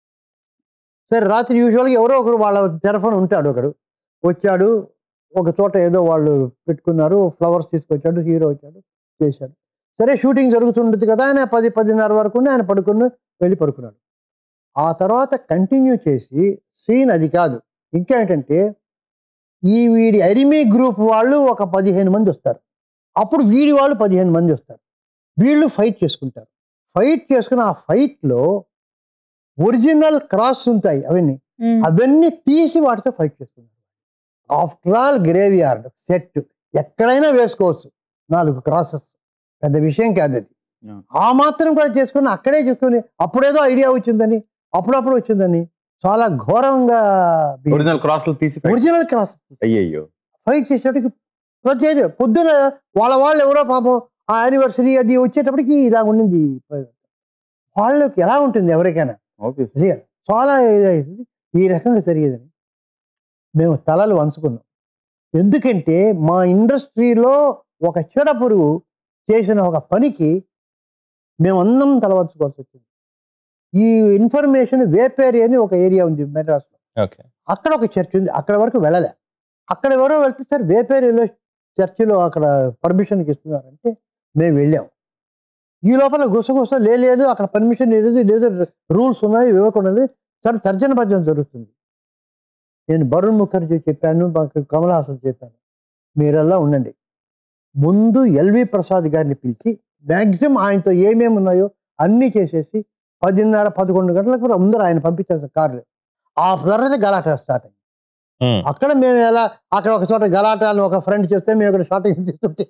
[SPEAKER 2] సరే రాత్రి యూజువల్గా ఎవరో ఒకరు వాళ్ళ తెరఫన ఉంటాడు ఒకడు వచ్చాడు ఒక చోట ఏదో వాళ్ళు పెట్టుకున్నారు ఫ్లవర్స్ తీసుకొచ్చాడు హీరో వచ్చాడు చేశాడు సరే షూటింగ్ జరుగుతుండదు కదా ఆయన పది పదిన్నర వరకు ఆయన పడుకుని వెళ్ళి పడుకున్నాడు ఆ తర్వాత కంటిన్యూ చేసి సీన్ అది కాదు ఇంకా ఏంటంటే ఈ వీడి ఎరిమీ గ్రూప్ వాళ్ళు ఒక పదిహేను మంది వస్తారు అప్పుడు వీడి వాళ్ళు పదిహేను మంది వస్తారు వీళ్ళు ఫైట్ చేసుకుంటారు ఫైట్ చేసుకుని ఆ ఫైట్లో ఒరిజినల్ క్రాస్ ఉంటాయి అవన్నీ అవన్నీ తీసి వాటితో ఫైట్ చేస్తున్నారు after all graveyard set ఎక్కడైనా వేసుకోవచ్చు నాలుగు క్రాసెస్ పెద్ద విషయం కాదు అది
[SPEAKER 3] Yeah.
[SPEAKER 2] ఆ మాత్రం కూడా చేసుకుని అక్కడే చేసుకుని అప్పుడేదో ఐడియా వచ్చిందని అప్పుడప్పుడు వచ్చిందని చాలా ఘోరంగా
[SPEAKER 3] ఒరిజినల్ క్రాస్లు తీసి
[SPEAKER 2] ఒరిజినల్ క్రాస్
[SPEAKER 3] అయ్యయ్యో
[SPEAKER 2] ఫైట్ చేసేటప్పటికి ప్రతి పొద్దున వాళ్ళ వాళ్ళు ఎవరో పాపం ఆ యానివర్సరీ అది వచ్చేటప్పటికి ఇలా ఉండింది వాళ్ళకి ఎలా ఉంటుంది ఎవరికైనా
[SPEAKER 3] ఆబ్వియస్
[SPEAKER 2] రియల్ చాలా ఇదైతుంది ఈ రకంగా జరిగేదని మేము తలలు వంచుకున్నాం ఎందుకంటే మా ఇండస్ట్రీలో ఒక చెడ పురుగు చేసిన ఒక పనికి మేము అందరం తల వంచుకోవాల్సి వచ్చింది ఈ ఇన్ఫర్మేషన్ వేపేరి అని ఒక ఏరియా ఉంది మెడ్రాస్లో
[SPEAKER 4] ఓకే
[SPEAKER 2] అక్కడ ఒక చర్చ్ ఉంది అక్కడ వరకు వెళ్ళలే అక్కడ ఎవరో వెళ్తే సార్ వేపేరిలో చర్చిలో అక్కడ పర్మిషన్కి ఇస్తున్నారంటే మేము వెళ్ళాం ఈ లోపల గుసగుస లేదు అక్కడ పర్మిషన్ లేదు లేదు రూల్స్ ఉన్నాయి ఇవ్వకుండా లేదు. సార్ తర్జన భర్జన జరుగుతుంది నేను వరుణ్ ముఖర్జీ చెప్పాను మాకు కమల్ హాసన్ చెప్పాను మీరల్లా ఉండండి ముందు ఎల్వి ప్రసాద్ గారిని పిలిచి మ్యాక్సిమం ఆయనతో ఏమేమి ఉన్నాయో అన్నీ చేసేసి పదిన్నర పదకొండు గంటలకు ముందర ఆయన పంపించారు కార్లు ఆ తర్వాత గలాట స్టార్ట్ అయింది అక్కడ మేము ఎలా అక్కడ ఒక చోట గలాట అని ఒక ఫ్రెండ్ చెప్తే మేము ఇక్కడ షార్టింగ్ చేస్తుంటే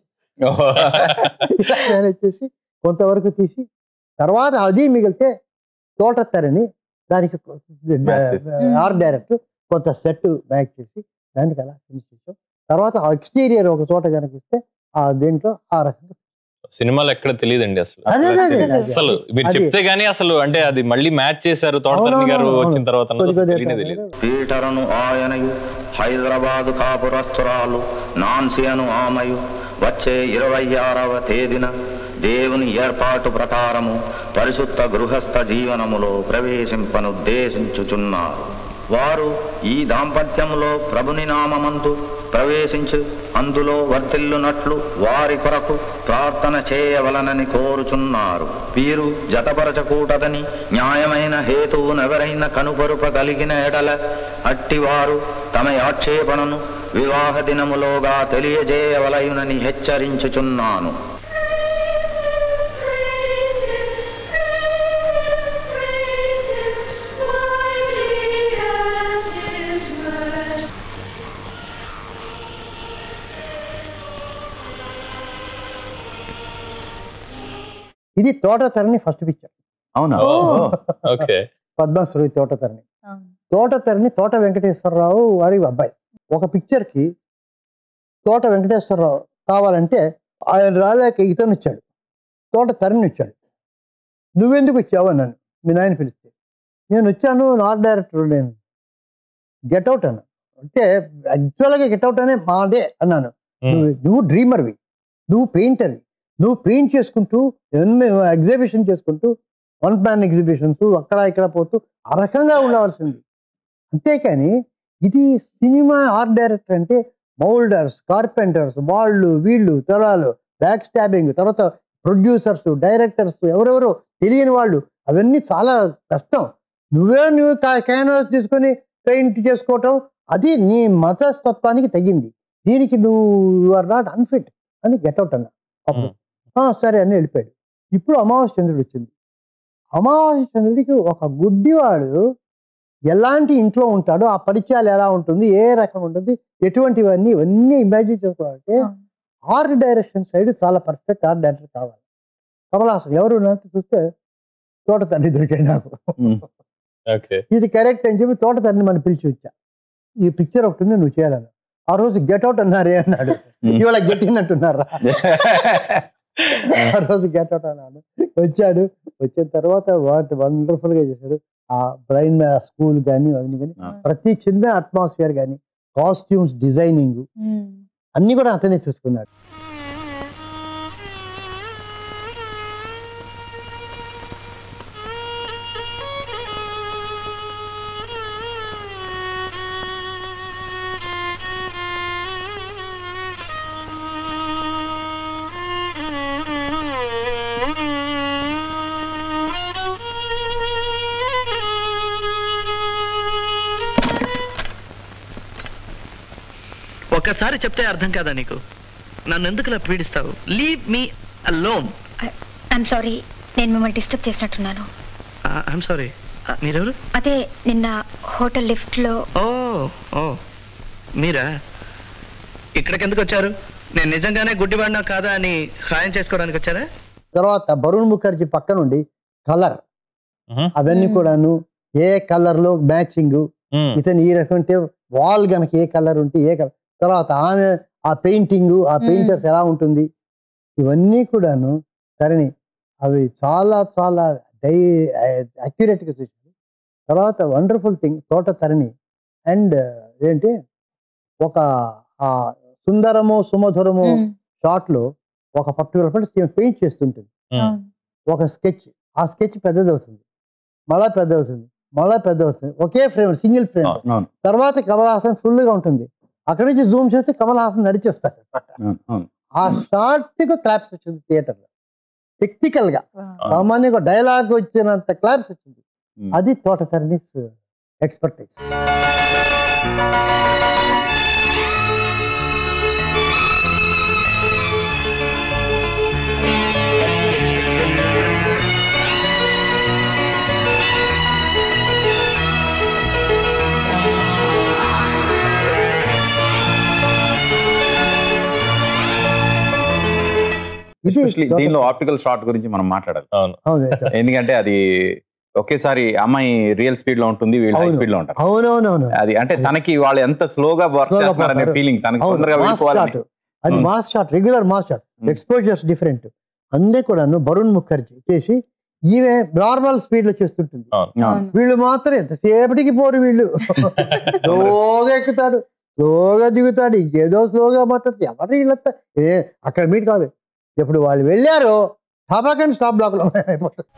[SPEAKER 2] ఇలా మేనేజ్ చేసి కొంతవరకు తీసి తర్వాత అది మిగిలితే తోట తెరని దానికి
[SPEAKER 3] Match చేసి.
[SPEAKER 2] ఆర్ట్ డైరెక్టర్ కొంత సెట్ బ్యాక్ చేసి దానికి అలా ఫినిష్ చేసాం తర్వాత ఎక్స్టీరియర్ ఒక చోట కనుక ఇస్తే ఆ దీంట్లో ఆ రకంగా
[SPEAKER 4] సినిమాలు ఎక్కడ తెలియదండి అసలు
[SPEAKER 2] అదే, అదే, అదే, అదే.
[SPEAKER 4] అసలు మీరు
[SPEAKER 2] అది-
[SPEAKER 4] చెప్తే గానీ అసలు అంటే అది మళ్ళీ మ్యాచ్ చేశారు తోటతరణి
[SPEAKER 2] అవునవును,
[SPEAKER 4] గారు
[SPEAKER 2] అవును.
[SPEAKER 4] వచ్చిన తర్వాత అన్నది
[SPEAKER 2] కొద్ది
[SPEAKER 4] అసలు
[SPEAKER 2] కొద్దిగా
[SPEAKER 4] తెలియనే తెలియదు
[SPEAKER 10] పీటరను ఆయనయు హైదరాబాదు కాపురస్తురాలు నాన్సి అను ఆమెయు వచ్చే ఇరవై ఆరవ తేదీన దేవుని ఏర్పాటు ప్రకారము పరిశుద్ధ గృహస్థ జీవనములో ప్రవేశింపనుద్దేశించుచున్నారు వారు ఈ దాంపత్యములో ప్రభుని నామమందు ప్రవేశించు అందులో వర్తిల్లునట్లు వారి కొరకు ప్రార్థన చేయవలనని కోరుచున్నారు వీరు జతపరచకూడదని న్యాయమైన హేతువునెవరైనా కనుపరుపగలిగిన ఎడల అట్టివారు తమ ఆక్షేపణను వివాహ దినములోగా తెలియజేయవలయునని హెచ్చరించుచున్నాను
[SPEAKER 2] ఇది తోట తరణి ఫస్ట్ పిక్చర్
[SPEAKER 3] అవునా
[SPEAKER 4] ఓ. ఓకే
[SPEAKER 2] పద్మశ్రీ తోట తరణి తోట తరణి తోట వెంకటేశ్వరరావు వారి అబ్బాయి ఒక picture కి తోట వెంకటేశ్వరరావు కావాలంటే ఆయన రాలేక ఇతను వచ్చాడు తోట తరణి వచ్చాడు నువ్వెందుకు వచ్చావు అన్నాను మీ నాయన పిలిస్తే నేను వచ్చాను ఆర్ట్ డైరెక్టర్ నేను గెట్అవుట్ అన్నాను అంటే యాక్చువల్గా గెట్అవుట్ అనే మాదే అన్నాను నువ్వు నువ్వు డ్రీమర్వి నువ్వు పెయింటర్వి నువ్వు పెయింట్ చేసుకుంటూ ఎన్నో ఎగ్జిబిషన్ చేసుకుంటూ వన్ మ్యాన్ ఎగ్జిబిషన్స్ అక్కడ ఇక్కడ పోతూ ఆ రకంగా ఉండవలసింది అంతేకాని ఇది సినిమా ఆర్ట్ డైరెక్టర్ అంటే మౌల్డర్స్ కార్పెంటర్స్ వాళ్ళు వీళ్ళు తరాలు బ్యాక్ స్టాబింగ్ తర్వాత ప్రొడ్యూసర్స్ డైరెక్టర్స్ ఎవరెవరో తెలియని వాళ్ళు అవన్నీ చాలా కష్టం నువ్వే నువ్వు క్యాన్వాస్ తీసుకొని పెయింట్ చేసుకోవటం అది నీ మతస్తత్వానికి తగింది దీనికి నువ్వు ఆర్ నాట్ అన్ఫిట్ అని గెట్అవుట్ అన్నా అప్పుడు "ఆ, సరే అని వెళ్ళిపోయాడు ఇప్పుడు అమావాస్య చంద్రుడు వచ్చింది అమావాస్య చంద్రుడికి ఒక గుడ్డివాడు ఎలాంటి ఇంట్లో ఉంటాడో ఆ పరిచయాలు ఎలా ఉంటుంది ఏ రకం ఉంటుంది ఎటువంటివన్నీ ఇవన్నీ ఇమాజిన్ చేసుకోవాలంటే ఆర్ట్ డైరెక్షన్ సైడ్ చాలా పర్ఫెక్ట్ ఆర్ట్ డైరెక్టర్ కావాలి కమలాసన్ ఎవరు నాకు చూస్తే తోట తండ్రి దొరికాడు నాకు
[SPEAKER 4] ఓకే
[SPEAKER 2] ఇది కరెక్ట్ అని చెప్పి తోట తండ్రిని మనం పిలిచి వచ్చా ఈ పిక్చర్ ఒకటి ఉంది నువ్వు చేయాలని ఆ రోజు గెట్ అవుట్ అన్నారే అన్నాడు ఇవాళ గెట్ ఇన్ అంటున్నారా ఆ రోజు గెట్ అవుట్ అన్నాను వచ్చాడు వచ్చిన తర్వాత వాటి వండర్ఫుల్ గా చేశాడు ఆ బ్రైన్ స్కూల్ కానీ అవన్నీ కానీ ప్రతి చిన్న అట్మాస్ఫియర్ కానీ కాస్ట్యూమ్స్ డిజైనింగ్ అన్ని కూడా అతనే చూసుకున్నాడు
[SPEAKER 5] ఒక్కసారి చెప్తే అర్థం కాదా నీకు నన్ను ఎందుకు ఇలా పీడిస్తావు leave me alone
[SPEAKER 7] I'm sorry నేను మిమ్మల్ని డిస్టర్బ్ చేసినట్టున్నాను
[SPEAKER 5] ఐఎమ్ సారీ మీరెవరు
[SPEAKER 7] అదే నిన్న హోటల్ లిఫ్ట్ లో
[SPEAKER 5] ఓ ఓ మీరా ఇక్కడికి ఎందుకు వచ్చారు నేను నిజంగానే గుడ్డివాడినా కాదా అని ఖాయం చేసుకోవడానికి వచ్చారా
[SPEAKER 2] తర్వాత వరుణ్ ముఖర్జీ పక్క నుండి కలర్ అవన్నీ
[SPEAKER 1] Hmm.
[SPEAKER 2] కూడాను ఏ కలర్ లో మ్యాచింగ్
[SPEAKER 4] ఉమ్,
[SPEAKER 2] ఇతను ఈ రకం ఉంటే వాల్ గనక ఏ కలర్ ఉంటే ఏ కలర్ తర్వాత ఆమె ఆ పెయింటింగ్ ఆ
[SPEAKER 1] మ్మ్.
[SPEAKER 2] పెయింటర్స్ ఎలా ఉంటుంది ఇవన్నీ కూడాను తరణి అవి చాలా చాలా డై accurate గా చూసింది తర్వాత వండర్ఫుల్ థింగ్ తోట తరణి అండ్ ఏంటి ఒక ఆ సుందరము సుమధురము
[SPEAKER 1] ఉమ్,
[SPEAKER 2] షాట్ లో ఒక పర్టికులర్ పాయింట్ పెయింట్ చేస్తుంటుంది
[SPEAKER 4] ఉమ్,
[SPEAKER 1] అవును.
[SPEAKER 2] ఒక స్కెచ్ ఆ స్కెచ్ పెద్దది అవుతుంది మళ్ళా పెద్ద అవుతుంది మళ్ళా పెద్ద అవుతుంది ఒకే ఫ్రేమ్ సింగిల్ ఫ్రేమ్
[SPEAKER 4] అవును,
[SPEAKER 3] అవును.
[SPEAKER 2] తర్వాత కమల్ హాసన్ ఫుల్ గా ఉంటుంది అక్కడి నుంచి జూమ్ చేస్తే కమల్ హాసన్ నడిచేస్తాడు
[SPEAKER 3] అవును, అవును.
[SPEAKER 2] ఆ షార్ట్ గా క్లాప్స్ వచ్చింది థియేటర్ లో టెక్నికల్ గా
[SPEAKER 1] Wow.
[SPEAKER 2] సామాన్యంగా డైలాగ్ వచ్చినంత క్లాప్స్ వచ్చింది
[SPEAKER 3] Hmm.
[SPEAKER 2] అది తోట తరణిస్ ఎక్స్పర్టైజ్ ఇది
[SPEAKER 3] ఎస్పెషల్లీ
[SPEAKER 2] తోట-
[SPEAKER 3] దీనిలో ఆప్టికల్ షాట్ గురించి మనం మాట్లాడాలి
[SPEAKER 4] అవును
[SPEAKER 2] అవును
[SPEAKER 3] ఎందుకంటే అది ఒకేసారి అమ్మాయి రియల్ స్పీడ్ లో ఉంటుంది వీళ్ళు హై
[SPEAKER 2] అవును.
[SPEAKER 3] స్పీడ్ లో ఉంటారు
[SPEAKER 2] అవునవునవును
[SPEAKER 3] అది అంటే తనకి వాళ్ళు ఎంత స్లోగా వర్క్
[SPEAKER 2] Slow గా
[SPEAKER 3] చేస్తున్నారనే
[SPEAKER 2] పోతారు.
[SPEAKER 3] ఫీలింగ్ తనకి
[SPEAKER 2] అవును
[SPEAKER 3] తొందరగా
[SPEAKER 2] మాస్ షాట్
[SPEAKER 3] వెళ్ళిపోవాలని
[SPEAKER 2] అది
[SPEAKER 3] Hmm.
[SPEAKER 2] Mass shot regular mass shot
[SPEAKER 3] Hmm.
[SPEAKER 2] Exposures different అందే కూడాను వరుణ్ ముఖర్జీ చేసి ఈమె నార్మల్ స్పీడ్ లో చేస్తుంటుంది
[SPEAKER 4] అవును
[SPEAKER 1] అవును.
[SPEAKER 2] వీళ్ళు మాత్రం ఎంతసేపటికి పోరు వీళ్ళు స్లోగా ఎక్కుతాడు స్లోగా దిగుతాడు ఇంకేదో స్లోగా మాట్లాడుతుంది ఎవరు వీళ్ళంతా ఏ అక్కడ మీట్ కాదు ఎప్పుడు వాళ్ళు వెళ్ళారో టబాకన్ స్టాప్ బ్లాక్ లో అయిపోతుంది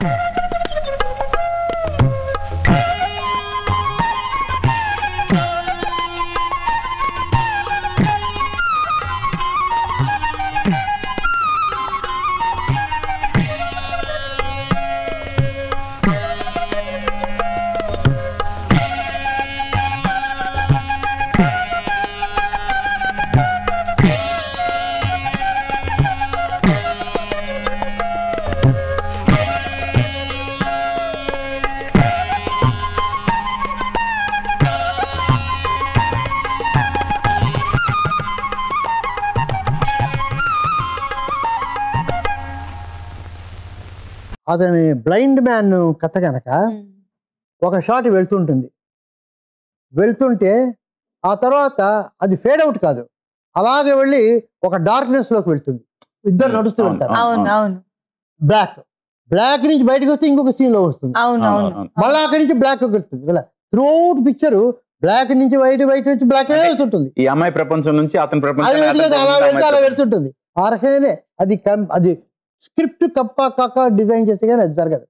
[SPEAKER 2] అతని బ్లైండ్ మ్యాన్ కథ కనుక
[SPEAKER 1] ఉమ్,
[SPEAKER 2] ఒక షాట్ వెళ్తుంటుంది వెళ్తుంటే ఆ తర్వాత అది ఫేడ్ అవుట్ కాదు అలాగే వెళ్ళి ఒక డార్క్నెస్ లోకి వెళ్తుంది ఇద్దరు నడుస్తూ
[SPEAKER 3] అవును,
[SPEAKER 2] వెళ్తారు
[SPEAKER 1] అవును అవును
[SPEAKER 2] బ్లాక్ బ్లాక్ నుంచి బయటకు వస్తే ఇంకొక సీన్ లో వస్తుంది
[SPEAKER 1] అవును
[SPEAKER 3] అవును,
[SPEAKER 1] అవును
[SPEAKER 3] అవును.
[SPEAKER 2] మళ్ళీ అక్కడి నుంచి బ్లాక్ వెళ్తుంది ఇలా త్రూఅవుట్ పిక్చర్ బ్లాక్ నుంచి వైట్ వైట్ నుంచి బ్లాక్ వెళ్తుంటుంది
[SPEAKER 3] ఈ అమ్మాయి ప్రపంచం నుంచి అతని
[SPEAKER 2] అది
[SPEAKER 3] ప్రపంచం
[SPEAKER 2] వెళ్తుంది అలా వెళ్తే అలా వెళ్తుంటుంది ఆ రకమే అది కం- అది స్క్రిప్ట్ కప్ప కక్క డిజైన్ చేస్తే కానీ అది జరగదు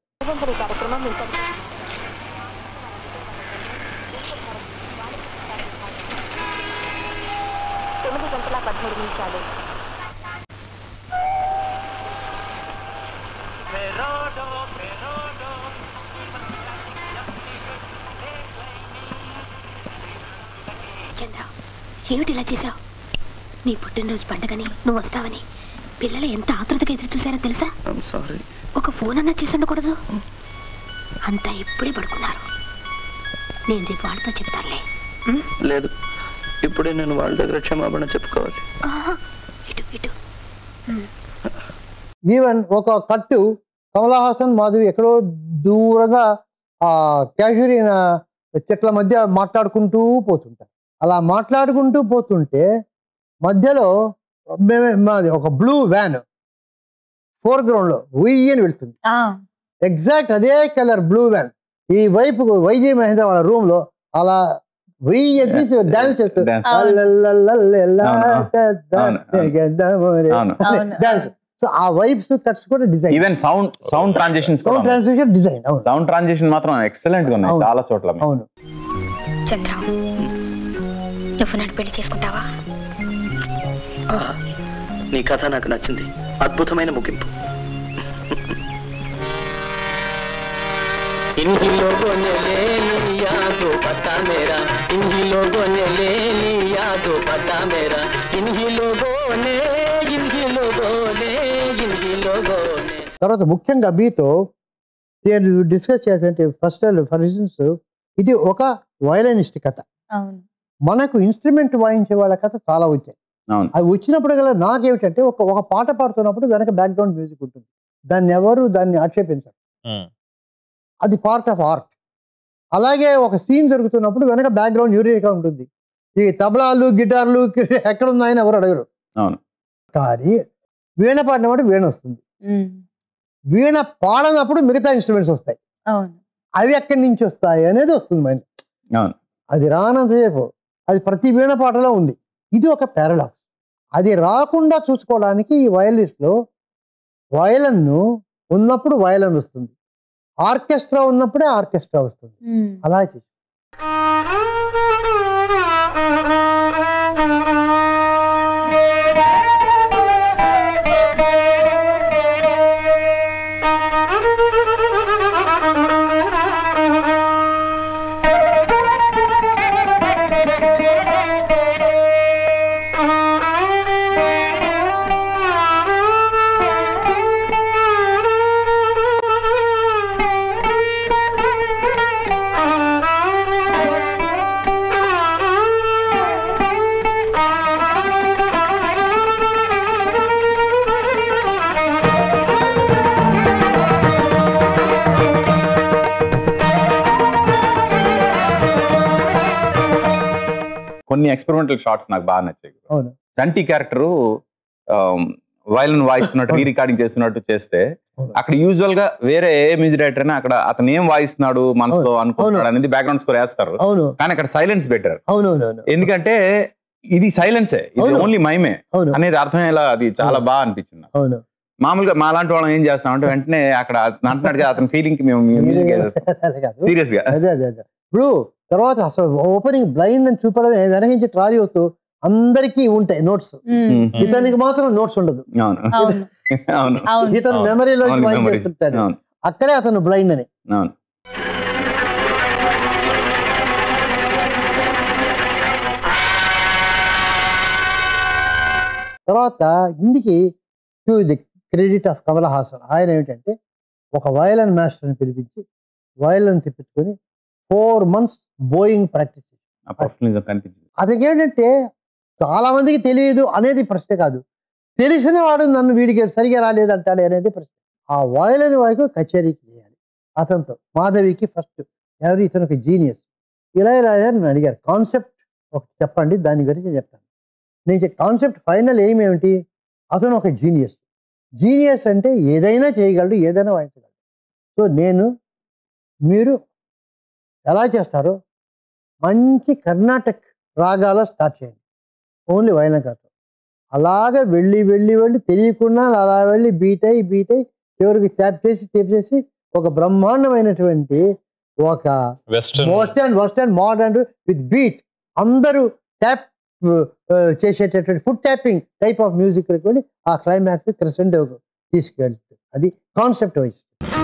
[SPEAKER 11] చంద్ర ఏమిటి ఇలా చేశావు నీ పుట్టినరోజు పండగని నువ్వు వస్తావని పిల్లలు ఎంత ఆతృతగా ఎదురు చూశారో తెలుసా
[SPEAKER 5] సారీ
[SPEAKER 11] ఒక ఫోన్ అన్నా చేసి ఉండకూడదు అంతా ఇప్పుడే పడుకున్నారు నేను రేపు వాళ్ళతో చెప్తానులే ఉం?
[SPEAKER 5] లేదు ఇప్పుడే నేను వాళ్ళ దగ్గర క్షమాపణ చెప్పుకోవాలి
[SPEAKER 11] ఆహా, ఇటు ఇటు
[SPEAKER 2] ఈవెన్ ఒక కట్టు కమలా హాసన్ మాధవి ఎక్కడో దూరంగా ఆ క్యాషురీన చెట్ల మధ్య మాట్లాడుకుంటూ పోతుంటారు అలా మాట్లాడుకుంటూ పోతుంటే మధ్యలో మేమే మాది ఒక బ్లూ వ్యాన్ ఫోర్ గ్రౌండ్ లో ఉయ్యని వెళ్తుంది
[SPEAKER 1] ఆ,
[SPEAKER 2] ఎగ్జాక్ట్ అదే కలర్ బ్లూ వ్యాన్ ఈ వైపు వైజయ్ మహేంద్ర వాళ్ళ రూమ్ లో అలా వెయ్యి తీసి డాన్స్ చేస్తారు
[SPEAKER 3] Dance.
[SPEAKER 1] అవును.
[SPEAKER 3] అవును.
[SPEAKER 1] అవును.
[SPEAKER 2] డాన్స్ సో ఆ వైబ్స్ కట్స్ కూడా design
[SPEAKER 3] even sound sound transitions
[SPEAKER 2] sound transmission design అవును
[SPEAKER 3] సౌండ్ ట్రాన్సిషన్ మాత్రం ఎక్సలెంట్ గా ఉన్నాయి
[SPEAKER 2] అవును.
[SPEAKER 3] చాలా చోట్ల
[SPEAKER 2] అవును
[SPEAKER 11] చంద్ర నువ్వు నన్ను పెళ్లి చేసుకుంటావా
[SPEAKER 5] ఆహా, నీ కథ నాకు నచ్చింది అద్భుతమైన ముగింపు इन ही लोगों ने ले लिया तो पता मेरा इन ही लोगों ने ले लिया तो पता मेरा इन ही लोगों ने इन ही लोगों ने इन ही लोगों ने
[SPEAKER 2] తర్వాత ముఖ్యంగా బీతో నేను డిస్కస్ చేయాలంటే ఫస్ట్ ఫర్ ఇన్స్టెన్స్ ఇది ఒక వయలనిస్ట్ కథ
[SPEAKER 1] అవును
[SPEAKER 2] మనకు ఇన్స్ట్రుమెంట్ వాయించే వాళ్ళ కథ చాలా వచ్చాయి
[SPEAKER 3] అవును
[SPEAKER 2] అవి వచ్చినప్పుడు గల నాకేమిటంటే ఒక ఒక పాట పాడుతున్నప్పుడు వెనక బ్యాక్గ్రౌండ్ మ్యూజిక్ ఉంటుంది దాన్ని ఎవరు దాన్ని ఆక్షేపించరు
[SPEAKER 4] ఉమ్,
[SPEAKER 2] అది పార్ట్ ఆఫ్ ఆర్ట్ అలాగే ఒక సీన్ జరుగుతున్నప్పుడు వెనక బ్యాక్గ్రౌండ్ యూరికా ఉంటుంది ఈ తబలాలు గిటార్లు ఎక్కడ ఉన్నాయని ఎవరు అడగరు
[SPEAKER 3] అవును
[SPEAKER 2] కానీ వీణ పాడినప్పుడు వీణ వస్తుంది
[SPEAKER 1] ఉమ్,
[SPEAKER 2] వీణ పాడనప్పుడు మిగతా ఇన్స్ట్రుమెంట్స్ వస్తాయి
[SPEAKER 1] అవును
[SPEAKER 2] అవి ఎక్కడి నుంచి వస్తాయి అనేది వస్తుంది మైండ్
[SPEAKER 3] అవును
[SPEAKER 2] అది రానంతసేపు అది ప్రతి వీణ పాటలో ఉంది ఇది ఒక పారాడాక్స్ అది రాకుండా చూసుకోవడానికి ఈ వయలిస్ట్లో వయలన్ను ఉన్నప్పుడు వయలన్ వస్తుంది ఆర్కెస్ట్రా ఉన్నప్పుడే ఆర్కెస్ట్రా వస్తుంది
[SPEAKER 1] ఉమ్.
[SPEAKER 2] అలా చేసి
[SPEAKER 3] కొన్ని ఎక్స్పెరిమెంటల్ షార్ట్స్ నాకు బాగా నచ్చాయి
[SPEAKER 2] అవును
[SPEAKER 3] చంటి క్యారెక్టర్ వైలన్ వాయిస్తున్నట్టు రీ రికార్డింగ్ చేస్తున్నట్టు చేస్తే అక్కడ యూజువల్ గా వేరే ఏ మ్యూజిక్ డైరెక్టర్ అయినా అక్కడ అతను ఏం వాయిస్తున్నాడు మనసులో అనుకుంటున్నాడు అనేది బ్యాక్గ్రౌండ్ స్కోర్ వేస్తారు
[SPEAKER 2] అవును
[SPEAKER 3] కానీ అక్కడ సైలెన్స్ బెటర్
[SPEAKER 2] అవునవునవును
[SPEAKER 3] ఎందుకంటే ఇది సైలెన్సే ఇది
[SPEAKER 2] అవును.
[SPEAKER 3] ఓన్లీ మైమే
[SPEAKER 2] అవును
[SPEAKER 3] అనేది అర్థమయ్యేలా అది చాలా బాగా అనిపించింది నాకు.
[SPEAKER 2] అవును
[SPEAKER 3] మామూలుగా మా లాంటి వాళ్ళం ఏం చేస్తామంటే వెంటనే అక్కడ అంటున్నాడు కదా అతని ఫీలింగ్ కి మేము
[SPEAKER 2] కాదు.
[SPEAKER 3] సీరియస్ గా
[SPEAKER 2] అదే అదే అదే ఇప్పుడు తర్వాత అసలు ఓపెనింగ్ బ్లైండ్ అని చూపడమే వెనకించి ట్రాలీ వస్తూ అందరికీ ఉంటాయి నోట్స్
[SPEAKER 1] ఉమ్,
[SPEAKER 2] ఇతనికి మాత్రం నోట్స్ ఉండదు
[SPEAKER 3] అవును
[SPEAKER 1] అవును
[SPEAKER 3] అవును
[SPEAKER 1] అవును
[SPEAKER 2] ఇతను
[SPEAKER 3] అవును.
[SPEAKER 2] మెమరీలో
[SPEAKER 3] అవును,
[SPEAKER 2] వాయిస్
[SPEAKER 3] memory.
[SPEAKER 2] చేస్తుంటాడు
[SPEAKER 3] అవును
[SPEAKER 2] అక్కడే అతను బ్లైండ్ అని
[SPEAKER 3] అవును
[SPEAKER 2] తర్వాత ఇందుకి to the credit of Kamal Haasan ఆయన ఏమిటంటే ఒక వయలన్ మాస్టర్ని పిలిపించి వయలన్ తెప్పించుకొని ఫోర్ మంత్స్ బోయింగ్ ప్రాక్టీస్
[SPEAKER 3] ఆ ప్రొఫెషనలిజం కనిపించింది
[SPEAKER 2] అతనికి ఏంటంటే చాలా మందికి తెలియదు అనేది ప్రశ్న కాదు తెలిసిన వాడు నన్ను వీడికి సరిగా రాలేదంటాడు అనేది ప్రశ్న ఆ వయలిన్ వాయికు కచేరీకి చేయాలి అతనితో మాధవికి ఫస్ట్ ఎవరు ఇతను ఒక జీనియస్ ఇలా ఇలా అని అడిగారు కాన్సెప్ట్ ఒక చెప్పండి దాని గురించి చెప్తాను నేను కాన్సెప్ట్ ఫైనల్ ఏమేమిటి అతను ఒక జీనియస్ జీనియస్ అంటే ఏదైనా చేయగలడు ఏదైనా వాయించగలడు సో నేను మీరు ఎలా చేస్తారో మంచి కర్ణాటక్ రాగాలో స్టార్ట్ చేయండి ఓన్లీ వైలన్ కాదు అలాగే వెళ్ళి వెళ్ళి వెళ్ళి తెలియకుండా అలా వెళ్ళి బీట్ అయ్యి బీట్ అయ్యి చివరికి ట్యాప్ చేసి ట్యాప్ చేసి ఒక బ్రహ్మాండమైనటువంటి ఒక
[SPEAKER 4] western
[SPEAKER 2] western western modern with beat అందరూ ట్యాప్ చేసేటటువంటి foot tapping type of music వెళ్ళి ఆ క్లైమాక్స్ క్రెసెండో తీసుకెళ్తుంది అది కాన్సెప్ట్ వైజ్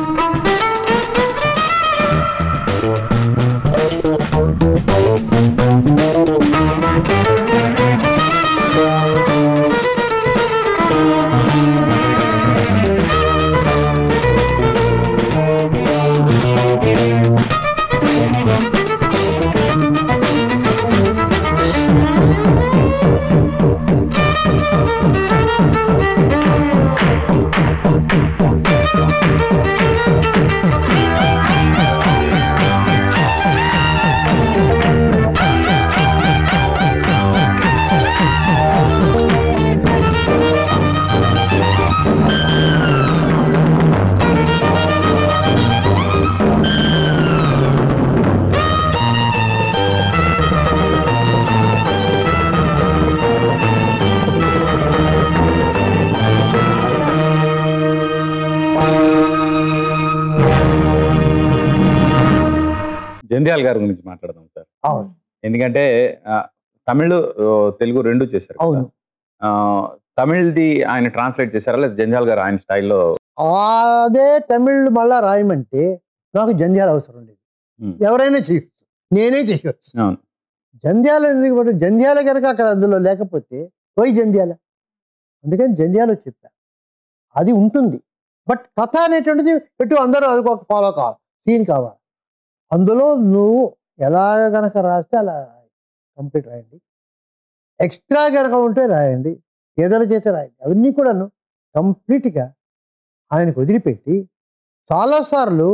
[SPEAKER 3] జంధ్యాల గారి గురించి మాట్లాడదాం సార్
[SPEAKER 2] అవును
[SPEAKER 3] ఎందుకంటే ఆ, తమిళ్ ఆ, తెలుగు రెండు చేశారు కదా.
[SPEAKER 2] అవును
[SPEAKER 3] ఆ, తమిళ్ది ఆయన ట్రాన్స్లేట్ చేశారా లేదా జంధ్యాల గారు ఆయన స్టైల్లో
[SPEAKER 2] అదే తమిళ్ మళ్ళా రాయమంటే నాకు జంధ్యాల అవసరం లేదు
[SPEAKER 3] ఉమ్.
[SPEAKER 2] ఎవరైనా చేయొచ్చు నేనే చేయొచ్చు
[SPEAKER 3] అవును
[SPEAKER 2] జంధ్యాల ఎందుకు పట్టు జంధ్యాల కనుక అక్కడ అందులో లేకపోతే పోయి జంధ్యాల అందుకని జంధ్యాల చెప్పా అది ఉంటుంది బట్ కథ అనేటువంటిది పెట్టు అందరూ అది ఒక ఫాలో కావాలి సీన్ కావాలి అందులో నువ్వు ఎలా గనక రాస్తే అలా రాయి కంప్లీట్ రాయండి ఎక్స్ట్రా గనక ఉంటే రాయండి ఏదైనా చేస్తే రాయండి అవన్నీ కూడాను కంప్లీట్గా ఆయనకు వదిలిపెట్టి చాలాసార్లు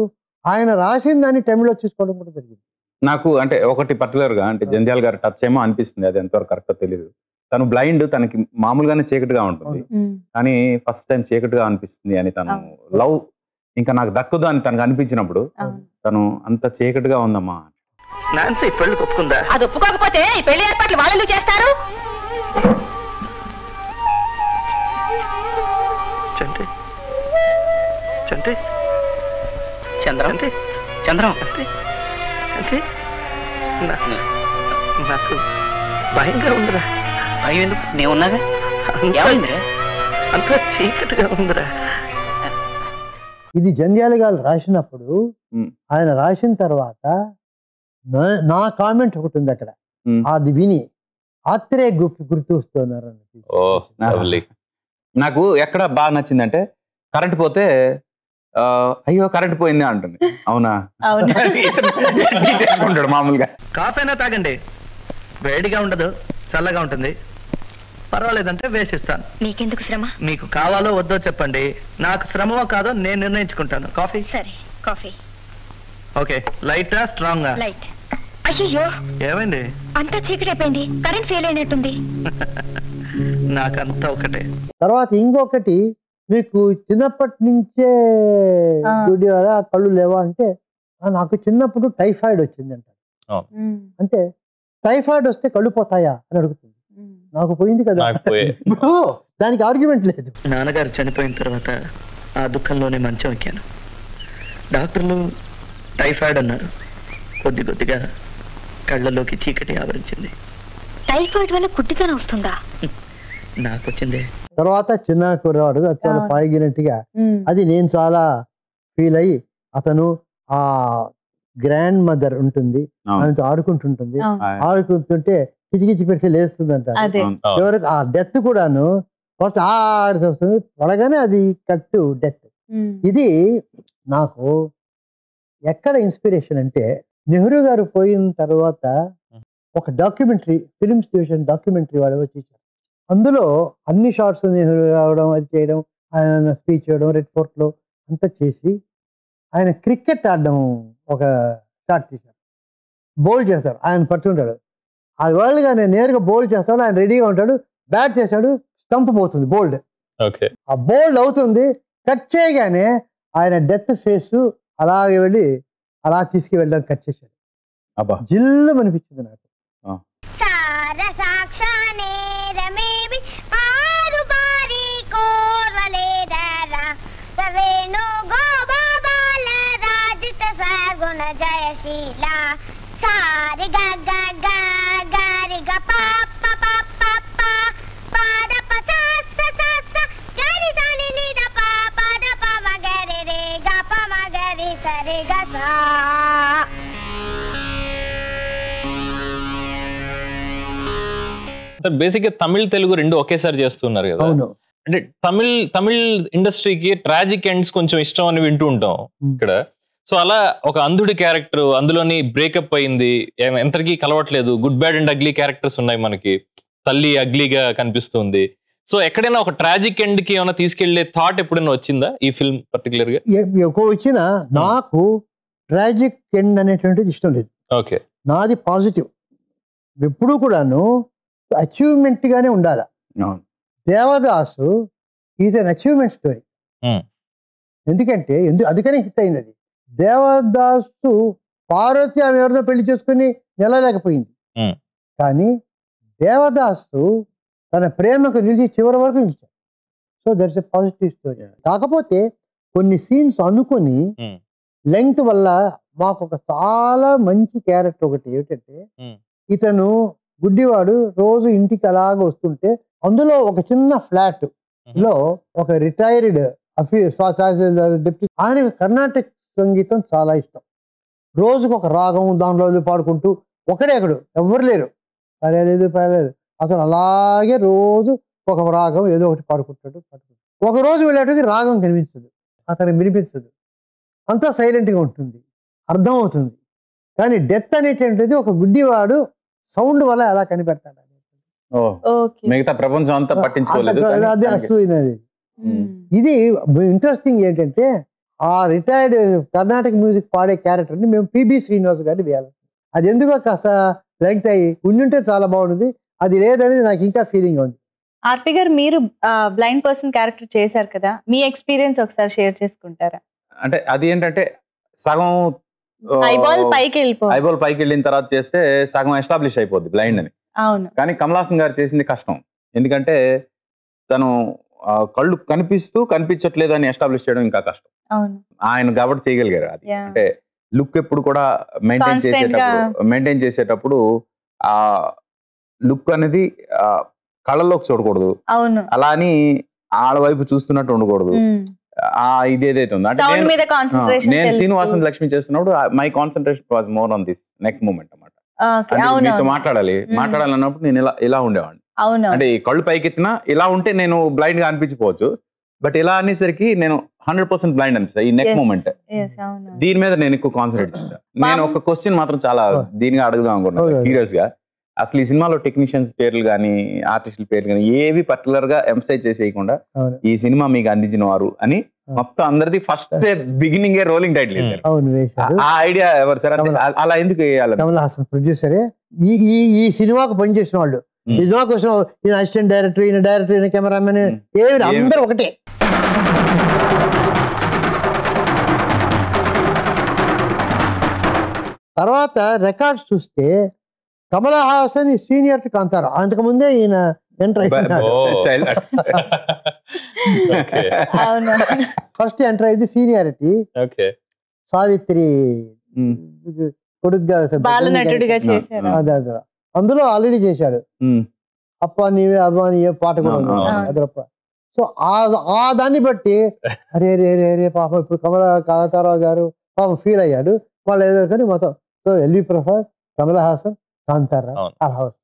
[SPEAKER 2] ఆయన రాసిన దాన్ని తమిళ్లో తీసుకోవడం కూడా జరిగింది
[SPEAKER 3] నాకు అంటే ఒకటి పర్టికులర్ గా అంటే జంధ్యాల గారి టచ్ ఏమో అనిపిస్తుంది అది ఎంతవరకు కరెక్టో తెలియదు తను బ్లైండ్ తనకి మామూలుగానే చీకటిగా ఉంటుంది కానీ ఫస్ట్ టైం చీకటిగా అనిపిస్తుంది అని తను లవ్ ఇంకా నాకు దక్కదు అని తనకు అనిపించినప్పుడు తను అంత చీకటిగా ఉందమ్మా
[SPEAKER 12] నాన్సీ పెళ్లి ఒప్పుకుందా
[SPEAKER 13] అది ఒప్పుకోకపోతే ఈ పెళ్లి ఏర్పాట్లు వాళ్ళు ఎందుకు చేస్తారు
[SPEAKER 12] చంటి చంటి చంద్రం చంద్రం చంటి నా- నాకు భయంగా ఉందిరా భయం ఎందుకు నేను ఉన్నాగా ఏమైందిరా అంతా చీకటిగా ఉందిరా
[SPEAKER 2] ఇది జంధ్యాల గారు రాసినప్పుడు ఆయన రాసిన తర్వాత నా- నా కామెంట్ ఒకటి ఉంది అక్కడ అది విని ఆత్రేయ గుర్తు గుర్తు వస్తున్నారు అన్నది
[SPEAKER 4] ఓ లవ్లీ
[SPEAKER 3] నాకు ఎక్కడ బాగా నచ్చిందంటే కరెంట్ పోతే ఆ, అయ్యో కరెంట్ పోయింది అంటుంది అవునా
[SPEAKER 1] అవునా
[SPEAKER 3] ఇతను చేసుకుంటాడు మామూలుగా
[SPEAKER 12] కాఫైనా తాగండి వేడిగా ఉండదు చల్లగా ఉంటుంది పర్వాలేదంటే వేసిస్తాను
[SPEAKER 11] మీకెందుకు శ్రమ
[SPEAKER 12] మీకు కావాలో వద్దో చెప్పండి నాకు శ్రమమో కాదో నేను నిర్ణయించుకుంటాను కాఫీ
[SPEAKER 11] సరే కాఫీ
[SPEAKER 12] ఓకే లైటా స్ట్రాంగా
[SPEAKER 11] లైట్ అయ్యో
[SPEAKER 12] ఏమైంది
[SPEAKER 11] అంతా చీకటైపోయింది కరెంట్ ఫెయిల్ అయినట్టుంది
[SPEAKER 12] నాకంతా ఒకటే
[SPEAKER 2] తర్వాత ఇంకొకటి మీకు చిన్నప్పటి నుంచే గుడి వల్ల కళ్ళు లేవా అంటే "ఆ, నాకు చిన్నప్పుడు టైఫాయిడ్ వచ్చింది అంట అంటే టైఫాయిడ్ వస్తే కళ్ళు పోతాయా అని అడుగుతుంది నాకు పోయింది కదా
[SPEAKER 4] నాకు పోయే.
[SPEAKER 2] ఓ, దానికి ఆర్గ్యుమెంట్ లేదు
[SPEAKER 12] నాన్నగారు చనిపోయిన తర్వాత ఆ దుఃఖంలోనే మంచం ఎక్కాను డాక్టర్లు టైఫాయిడ్ అన్నారు కొద్ది కొద్దిగా కళ్ళలోకి చీకటి ఆవరించింది
[SPEAKER 11] టైఫాయిడ్ వల్ల కుట్టితనం వస్తుందా
[SPEAKER 12] నాకు వచ్చిందే
[SPEAKER 2] తర్వాత చిన్న కుర్రవాడు అది చాలా
[SPEAKER 11] అవును.
[SPEAKER 2] పాయిగినట్టుగా అది నేను చాలా ఫీల్ అయ్యి అతను ఆ గ్రాండ్ మదర్ ఉంటుంది ఆమెతో ఆడుకుంటుంటుంది
[SPEAKER 1] అవును.
[SPEAKER 2] ఆడుకుంటుంటే కిచికిచి పెడితే లేస్తుందంట
[SPEAKER 1] అదే. అవును.
[SPEAKER 2] చివరికి ఆ డెత్ కూడాను ఫస్ట్ ఆడిసి వస్తుంది పడగానే అది కట్టు డెత్ ఇది నాకు ఎక్కడ ఇన్స్పిరేషన్ అంటే నెహ్రూ గారు పోయిన తర్వాత ఒక డాక్యుమెంటరీ ఫిలిమ్స్ డివిజన్ డాక్యుమెంటరీ వాడు వచ్చి ఇచ్చారు. అందులో అన్ని షార్ట్స్ నెహ్రూ రావడం అది చేయడం ఆయన స్పీచ్ చేయడం రెడ్ ఫోర్ట్ లో అంతా చేసి ఆయన క్రికెట్ ఆడడం ఒక షాట్ తీశారు బౌల్ చేస్తారు ఆయన పట్టుకుంటాడు ఆ వరల్డ్ గానే నేరుగా బౌల్ చేస్తాడు ఆయన రెడీగా ఉంటాడు బ్యాట్ చేశాడు స్టంప్ పోతుంది బోల్డ్
[SPEAKER 4] ఓకే
[SPEAKER 2] ఆ బోల్డ్ అవుతుంది కట్ చేయగానే ఆయన డెత్ ఫేస్ అలాగే వెళ్ళి అలా తీసుకువెళ్ళడం కట్ చేశాడు
[SPEAKER 3] అబ్బా
[SPEAKER 2] జిల్లు అనిపించింది నాకు
[SPEAKER 9] రమేవి ఆరు బారి కోర్వలేదరా సవేణు గోబాల రాజిత సగుణ జయశీల సారి గగ గారి గ పాప పాప పాద పస స గరి సని నిద పాప ద పమ గరి రే గ పమ గరి సరి గ సా
[SPEAKER 4] సార్ బేసిక్ గా తమిళ్ తెలుగు రెండు ఒకేసారి చేస్తున్నారు కదా
[SPEAKER 2] అవును
[SPEAKER 4] అంటే తమిళ్ తమిళ్ ఇండస్ట్రీకి ట్రాజిక్ ఎండ్స్ కొంచెం ఇష్టం అని వింటూ ఉంటాం ఇక్కడ సో అలా ఒక అంధుడి క్యారెక్టర్ అందులోని బ్రేకప్ అయింది ఏం- ఎంతకీ కలవట్లేదు good bad and ugly characters ఉన్నాయి మనకి తల్లి అగ్లీగా కనిపిస్తుంది సో ఎక్కడైనా ఒక ట్రాజిక్ ఎండ్ కి ఏమైనా తీసుకెళ్లే థాట్ ఎప్పుడైనా వచ్చిందా ఈ ఫిల్మ్ పర్టికులర్ గా
[SPEAKER 2] ఎ- ఎక్కువ వచ్చిన నాకు ట్రాజిక్ ఎండ్ అనేటువంటిది ఇష్టం లేదు
[SPEAKER 4] ఓకే
[SPEAKER 2] నాది పాజిటివ్ ఎప్పుడూ కూడాను అచీవ్మెంట్ గానే ఉండాలి Devadasu is an achievement story ఎందుకంటే ఎందు అందుకనే హిట్ అయింది అది దేవదాసు పార్వతి ఆమె ఎవరితో పెళ్లి చేసుకుని నిలలేకపోయింది కానీ దేవదాసు తన ప్రేమకు నిలిచి చివరి వరకు నిలిచాడు so that's a positive story కాకపోతే కొన్ని సీన్స్ అనుకొని లెంగ్త్ వల్ల మాకు ఒక చాలా మంచి క్యారెక్టర్ ఒకటి ఏమిటంటే ఇతను గుడ్డివాడు రోజు ఇంటికి అలాగ వస్తుంటే అందులో ఒక చిన్న ఫ్లాట్ లో ఒక రిటైర్డ్ డిప్యూటీ ఆయనకి కర్ణాటక సంగీతం చాలా ఇష్టం రోజుకు ఒక రాగం దానిలో పాడుకుంటూ ఒకడే అక్కడు ఎవ్వరు లేరు పర్వాలేదు పర్వాలేదు అతను అలాగే రోజు ఒక రాగం ఏదో ఒకటి పాడుకుంటాడు పాడుకుంటాడు ఒక రోజు వెళ్ళేటప్పుడు రాగం కనిపించదు అతనికి వినిపించదు అంతా సైలెంట్గా ఉంటుంది అర్థమవుతుంది కానీ డెత్ అనేటువంటిది ఒక గుడ్డివాడు సౌండ్ వల్ల ఎలా కనిపెడతాడు
[SPEAKER 3] ఓ మిగతా ప్రపంచం అంతా పట్టించుకోలేదు
[SPEAKER 2] అంత-
[SPEAKER 3] కానీ
[SPEAKER 2] అదే
[SPEAKER 3] తనకి-
[SPEAKER 2] అసూయినది ఇది ఇంట్రెస్టింగ్ ఏంటంటే ఆ రిటైర్డ్ కర్ణాటక మ్యూజిక్ పాడే క్యారెక్టర్ని మేము పిబి శ్రీనివాస్ గారిని వేయాలి అది ఎందుకో కాస్త లెంగ్త్ అయ్యి ఉండుంటే చాలా బాగుంది అది లేదనేది నాకు ఇంకా ఫీలింగ్ ఉంది
[SPEAKER 1] ఆర్పి గారు మీరు బ్లైండ్ పర్సన్ క్యారెక్టర్ చేశారు కదా మీ ఎక్స్పీరియన్స్ ఒకసారి షేర్ చేసుకుంటారా
[SPEAKER 3] అంటే అది ఏంటంటే సగం ఆ,
[SPEAKER 1] ఐబాల్ పైకి వెళ్ళిపో
[SPEAKER 3] ఐబాల్ పైకి వెళ్ళిన తర్వాత చేస్తే సగం ఎస్టాబ్లిష్ అయిపోద్ది బ్లైండ్ అని
[SPEAKER 1] అవును
[SPEAKER 3] కానీ కమలాసన్ గారు చేసింది కష్టం ఎందుకంటే తను ఆ, కళ్ళు కనిపిస్తూ కనిపించట్లేదు అని ఎస్టాబ్లిష్ చేయడం ఇంకా కష్టం
[SPEAKER 1] అవును
[SPEAKER 3] ఆయన కాబట్టి చేయగలిగారు అది
[SPEAKER 1] Yeah.
[SPEAKER 3] అంటే లుక్ ఎప్పుడు కూడా మెయింటైన్
[SPEAKER 1] Constant గా-
[SPEAKER 3] చేసేటప్పుడు మెయింటైన్ చేసేటప్పుడు ఆ లుక్ అనేది ఆ, కళ్ళలోకి చూడకూడదు
[SPEAKER 1] అవును
[SPEAKER 3] అలా అని ఆడ వైపు చూస్తున్నట్టు ఉండకూడదు
[SPEAKER 1] మ్మ్.
[SPEAKER 3] ఆ ఇది ఏదైతే ఉందో అంటే
[SPEAKER 1] Sound
[SPEAKER 3] నేను-
[SPEAKER 1] మీద concentration
[SPEAKER 3] ఆ, నేను
[SPEAKER 1] తెలుస్తూ.
[SPEAKER 3] శ్రీనివాసన్ లక్ష్మి చేస్తున్నప్పుడు my concentration was more on this next moment అన్నమాట
[SPEAKER 1] ఓకే
[SPEAKER 3] అంటే
[SPEAKER 1] అవును
[SPEAKER 3] మీతో
[SPEAKER 1] అవును.
[SPEAKER 3] మాట్లాడాలి
[SPEAKER 1] మ్మ్.
[SPEAKER 3] మాట్లాడాలన్నప్పుడు నేను ఇలా ఇలా ఉండేవాడిని
[SPEAKER 1] అవును
[SPEAKER 3] అంటే ఈ కళ్ళు పైకెత్తినా ఇలా ఉంటే నేను బ్లైండ్ గా అనిపించిపోవచ్చు బట్ ఇలా అనేసరికి నేను హండ్రెడ్ పర్సెంట్ బ్లైండ్ అనిపిస్తాయి ఈ నెక్
[SPEAKER 1] Yes.
[SPEAKER 3] మూమెంట్
[SPEAKER 1] Yes, అవును
[SPEAKER 3] దీని మీద నేను ఎక్కువ కాన్సన్ట్రేట్ చేస్తాను నేను ఒక క్వశ్చన్ మాత్రం చాలా దీనిగా అడుగుదాం అనుకున్నాను
[SPEAKER 2] Okay.
[SPEAKER 3] సీరియస్ గా అసలు ఈ సినిమాలో టెక్నీషియన్స్ పేర్లు కానీ ఆర్టిస్టుల పేర్లు కానీ ఏవి పర్టికులర్ గా ఎంసైజ్ చేసేయకుండా
[SPEAKER 2] అవును
[SPEAKER 3] ఈ సినిమా మీకు అందించిన వారు అని మొత్తం అందరిది ఫస్ట్ బిగినింగ్ రోలింగ్ టైటిల్ వేశారు
[SPEAKER 2] అవును వేశారు
[SPEAKER 3] ఆ ఐడియా ఎవరు సార్ అంటే అ- అలా ఎందుకు వేయాలి
[SPEAKER 2] కమల్ హాసన్ ప్రొడ్యూసరే ఈ ఈ ఈ సినిమాకు పనిచేసిన వాళ్ళు ఈ సినిమాకు వచ్చిన ఈయన అసిస్టెంట్ డైరెక్టర్ ఈయన డైరెక్టర్ ఈయన కెమెరామెన్ ఏమి అందరూ ఒకటే తర్వాత రికార్డ్స్ చూస్తే కమల్ హాసన్ సీనియర్ కాంతారు అంతకు ముందే ఈయన ఎంటర్
[SPEAKER 1] అవును
[SPEAKER 2] ఫస్ట్ ఎంటర్ అయింది సీనియారిటీ
[SPEAKER 4] ఓకే
[SPEAKER 2] సావిత్రి కొడుగ్గా
[SPEAKER 1] బాలనటుడిగా చేశారు.
[SPEAKER 2] అదే అదే అందులో ఆల్రెడీ చేశాడు అప్ప నీవే అబ్బా నీవే పాట కూడా ఉంది
[SPEAKER 3] ఆ, ఆ.
[SPEAKER 2] అదరప్ప సో ఆ ఆ దాన్ని బట్టి అరే రే రే రే పాపం ఇప్పుడు కమల కాంతారావు గారు పాపం ఫీల్ అయ్యాడు వాళ్ళు ఏదో కానీ మొత్తం సో ఎల్వి ప్రసాద్ కమల హాసన్ కాంతారావు అలా వస్తుంది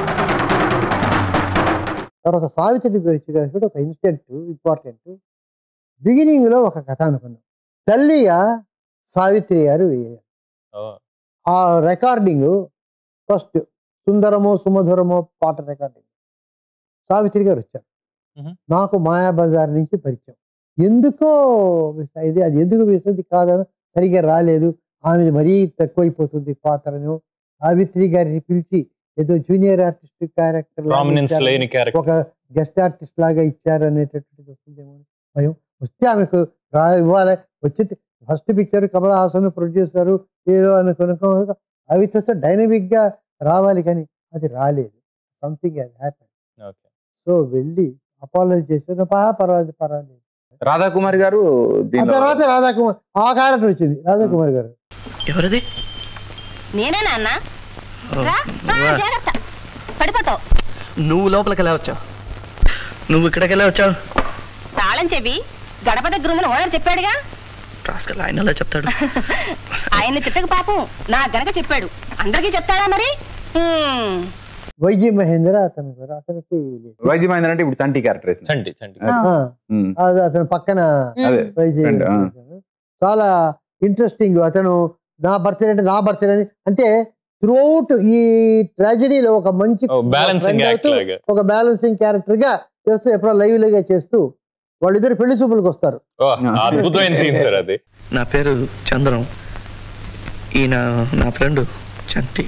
[SPEAKER 2] తర్వాత సావిత్రి గురించి కూడా ఒక ఇన్సిడెంట్ ఇంపార్టెంట్ బిగినింగ్ లో ఒక కథ అనుకున్నాం తల్లిగా సావిత్రి గారు వేయాలి ఆ రికార్డింగ్ ఫస్ట్ సుందరమో సుమధురమో పాట రికార్డింగ్ సావిత్రి గారు వచ్చారు నాకు మాయాబజార్ నుంచి పరిచయం ఎందుకో మిస్ అయింది అది ఎందుకు వేస్తుంది కాదని సరిగ్గా రాలేదు ఆమె మరీ తక్కువైపోతుంది పాత్రను సావిత్రి గారిని పిలిచి ఏదో జూనియర్ ఆర్టిస్ట్ క్యారెక్టర్
[SPEAKER 4] Prominence లేని character.
[SPEAKER 2] ఒక గెస్ట్ ఆర్టిస్ట్ లాగా ఇచ్చారు అనేటటువంటిది వస్తుందేమో అని భయం వస్తే ఆమెకు రా ఇవ్వాలి వచ్చి first picture Kamal Haasan producer hero అనుకున్న అవి చూస్తే డైనమిక్ గా రావాలి కానీ అది రాలేదు సంథింగ్ అది హ్యాపీ సో వెళ్ళి అపాలజీ చేశాను పా పర్వాలేదు పర్వాలేదు
[SPEAKER 3] రాధాకుమారి గారు
[SPEAKER 2] ఆ
[SPEAKER 3] దీనిలో
[SPEAKER 2] తర్వాత రాధాకుమార్ ఆ క్యారెక్టర్ వచ్చింది రాధాకుమార్ గారు
[SPEAKER 12] ఎవరిది
[SPEAKER 13] నేనే నాన్న రా, రా, జాగ్రత్త పడిపోతావు
[SPEAKER 12] నువ్వు లోపలికి ఎలా వచ్చావు నువ్వు ఇక్కడికి ఎలా వచ్చావు
[SPEAKER 13] తాళం చెవి గడప దగ్గర ఉందని ఓనర్ చెప్పాడుగా
[SPEAKER 12] రాస్కల్ ఆయన ఎలా చెప్తాడు
[SPEAKER 13] ఆయన్ని తిట్టక పాపం నా గనక చెప్పాడు అందరికీ చెప్తాడా మరి హ్మ్.
[SPEAKER 2] వైజీ మహేంద్ర అతను గారు అతనికి
[SPEAKER 3] వైజీ మహేంద్ర అంటే ఇప్పుడు చంటి క్యారెక్టర్ వేసింది
[SPEAKER 4] చంటి చంటి
[SPEAKER 2] ఆ, అది అతను పక్కన
[SPEAKER 3] అదే,
[SPEAKER 2] వైజీ
[SPEAKER 3] friend, ఆ.
[SPEAKER 2] చాలా ఇంట్రెస్టింగ్ అతను నా బర్త్డే అంటే నా బర్త్డే అని అంటే త్రూఅవుట్ ఈ ట్రాజడీలో ఒక మంచి
[SPEAKER 4] ఓ, balancing
[SPEAKER 2] friend
[SPEAKER 4] act
[SPEAKER 2] అవుతూ,
[SPEAKER 4] లాగా.
[SPEAKER 2] ఒక బ్యాలెన్సింగ్ క్యారెక్టర్ గా చేస్తూ ఎప్పుడో లైవ్ గా చేస్తూ వాళ్ళిద్దరు పెళ్లి చూపులకు వస్తారు
[SPEAKER 4] ఓ, అద్భుతమైన సీన్ సార్ అది
[SPEAKER 12] నా పేరు చంద్రం ఈయన నా ఫ్రెండ్ చంటి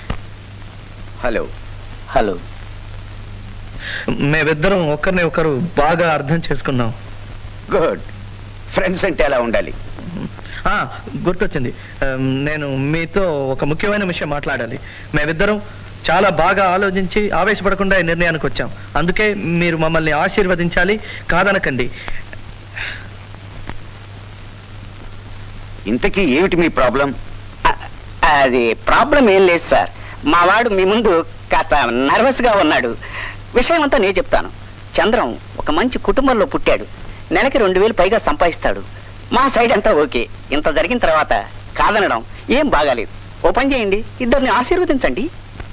[SPEAKER 14] హలో హలో
[SPEAKER 12] మేమిద్దరం ఒకరిని ఒకరు బాగా అర్థం చేసుకున్నాం
[SPEAKER 14] గుడ్ ఫ్రెండ్స్ అంటే ఎలా ఉండాలి
[SPEAKER 12] ఆ, గుర్తొచ్చింది ఆమ్, నేను మీతో ఒక ముఖ్యమైన విషయం మాట్లాడాలి మేమిద్దరం చాలా బాగా ఆలోచించి ఆవేశపడకుండా ఈ నిర్ణయానికి వచ్చాం అందుకే మీరు మమ్మల్ని ఆశీర్వదించాలి కాదనకండి
[SPEAKER 14] ఇంతకీ ఏమిటి మీ ప్రాబ్లం అది ప్రాబ్లం ఏం లేదు సార్ మా వాడు మీ ముందు కాస్త నర్వస్ గా ఉన్నాడు విషయం అంతా నేను చెప్తాను చంద్రం ఒక మంచి కుటుంబంలో పుట్టాడు నెలకి రెండు వేలు పైగా సంపాదిస్తాడు మా సైడ్ అంతా ఓకే ఇంత జరిగిన తర్వాత కాదనడం ఏం బాగాలేదు ఓ పని చేయండి ఇద్దరిని ఆశీర్వదించండి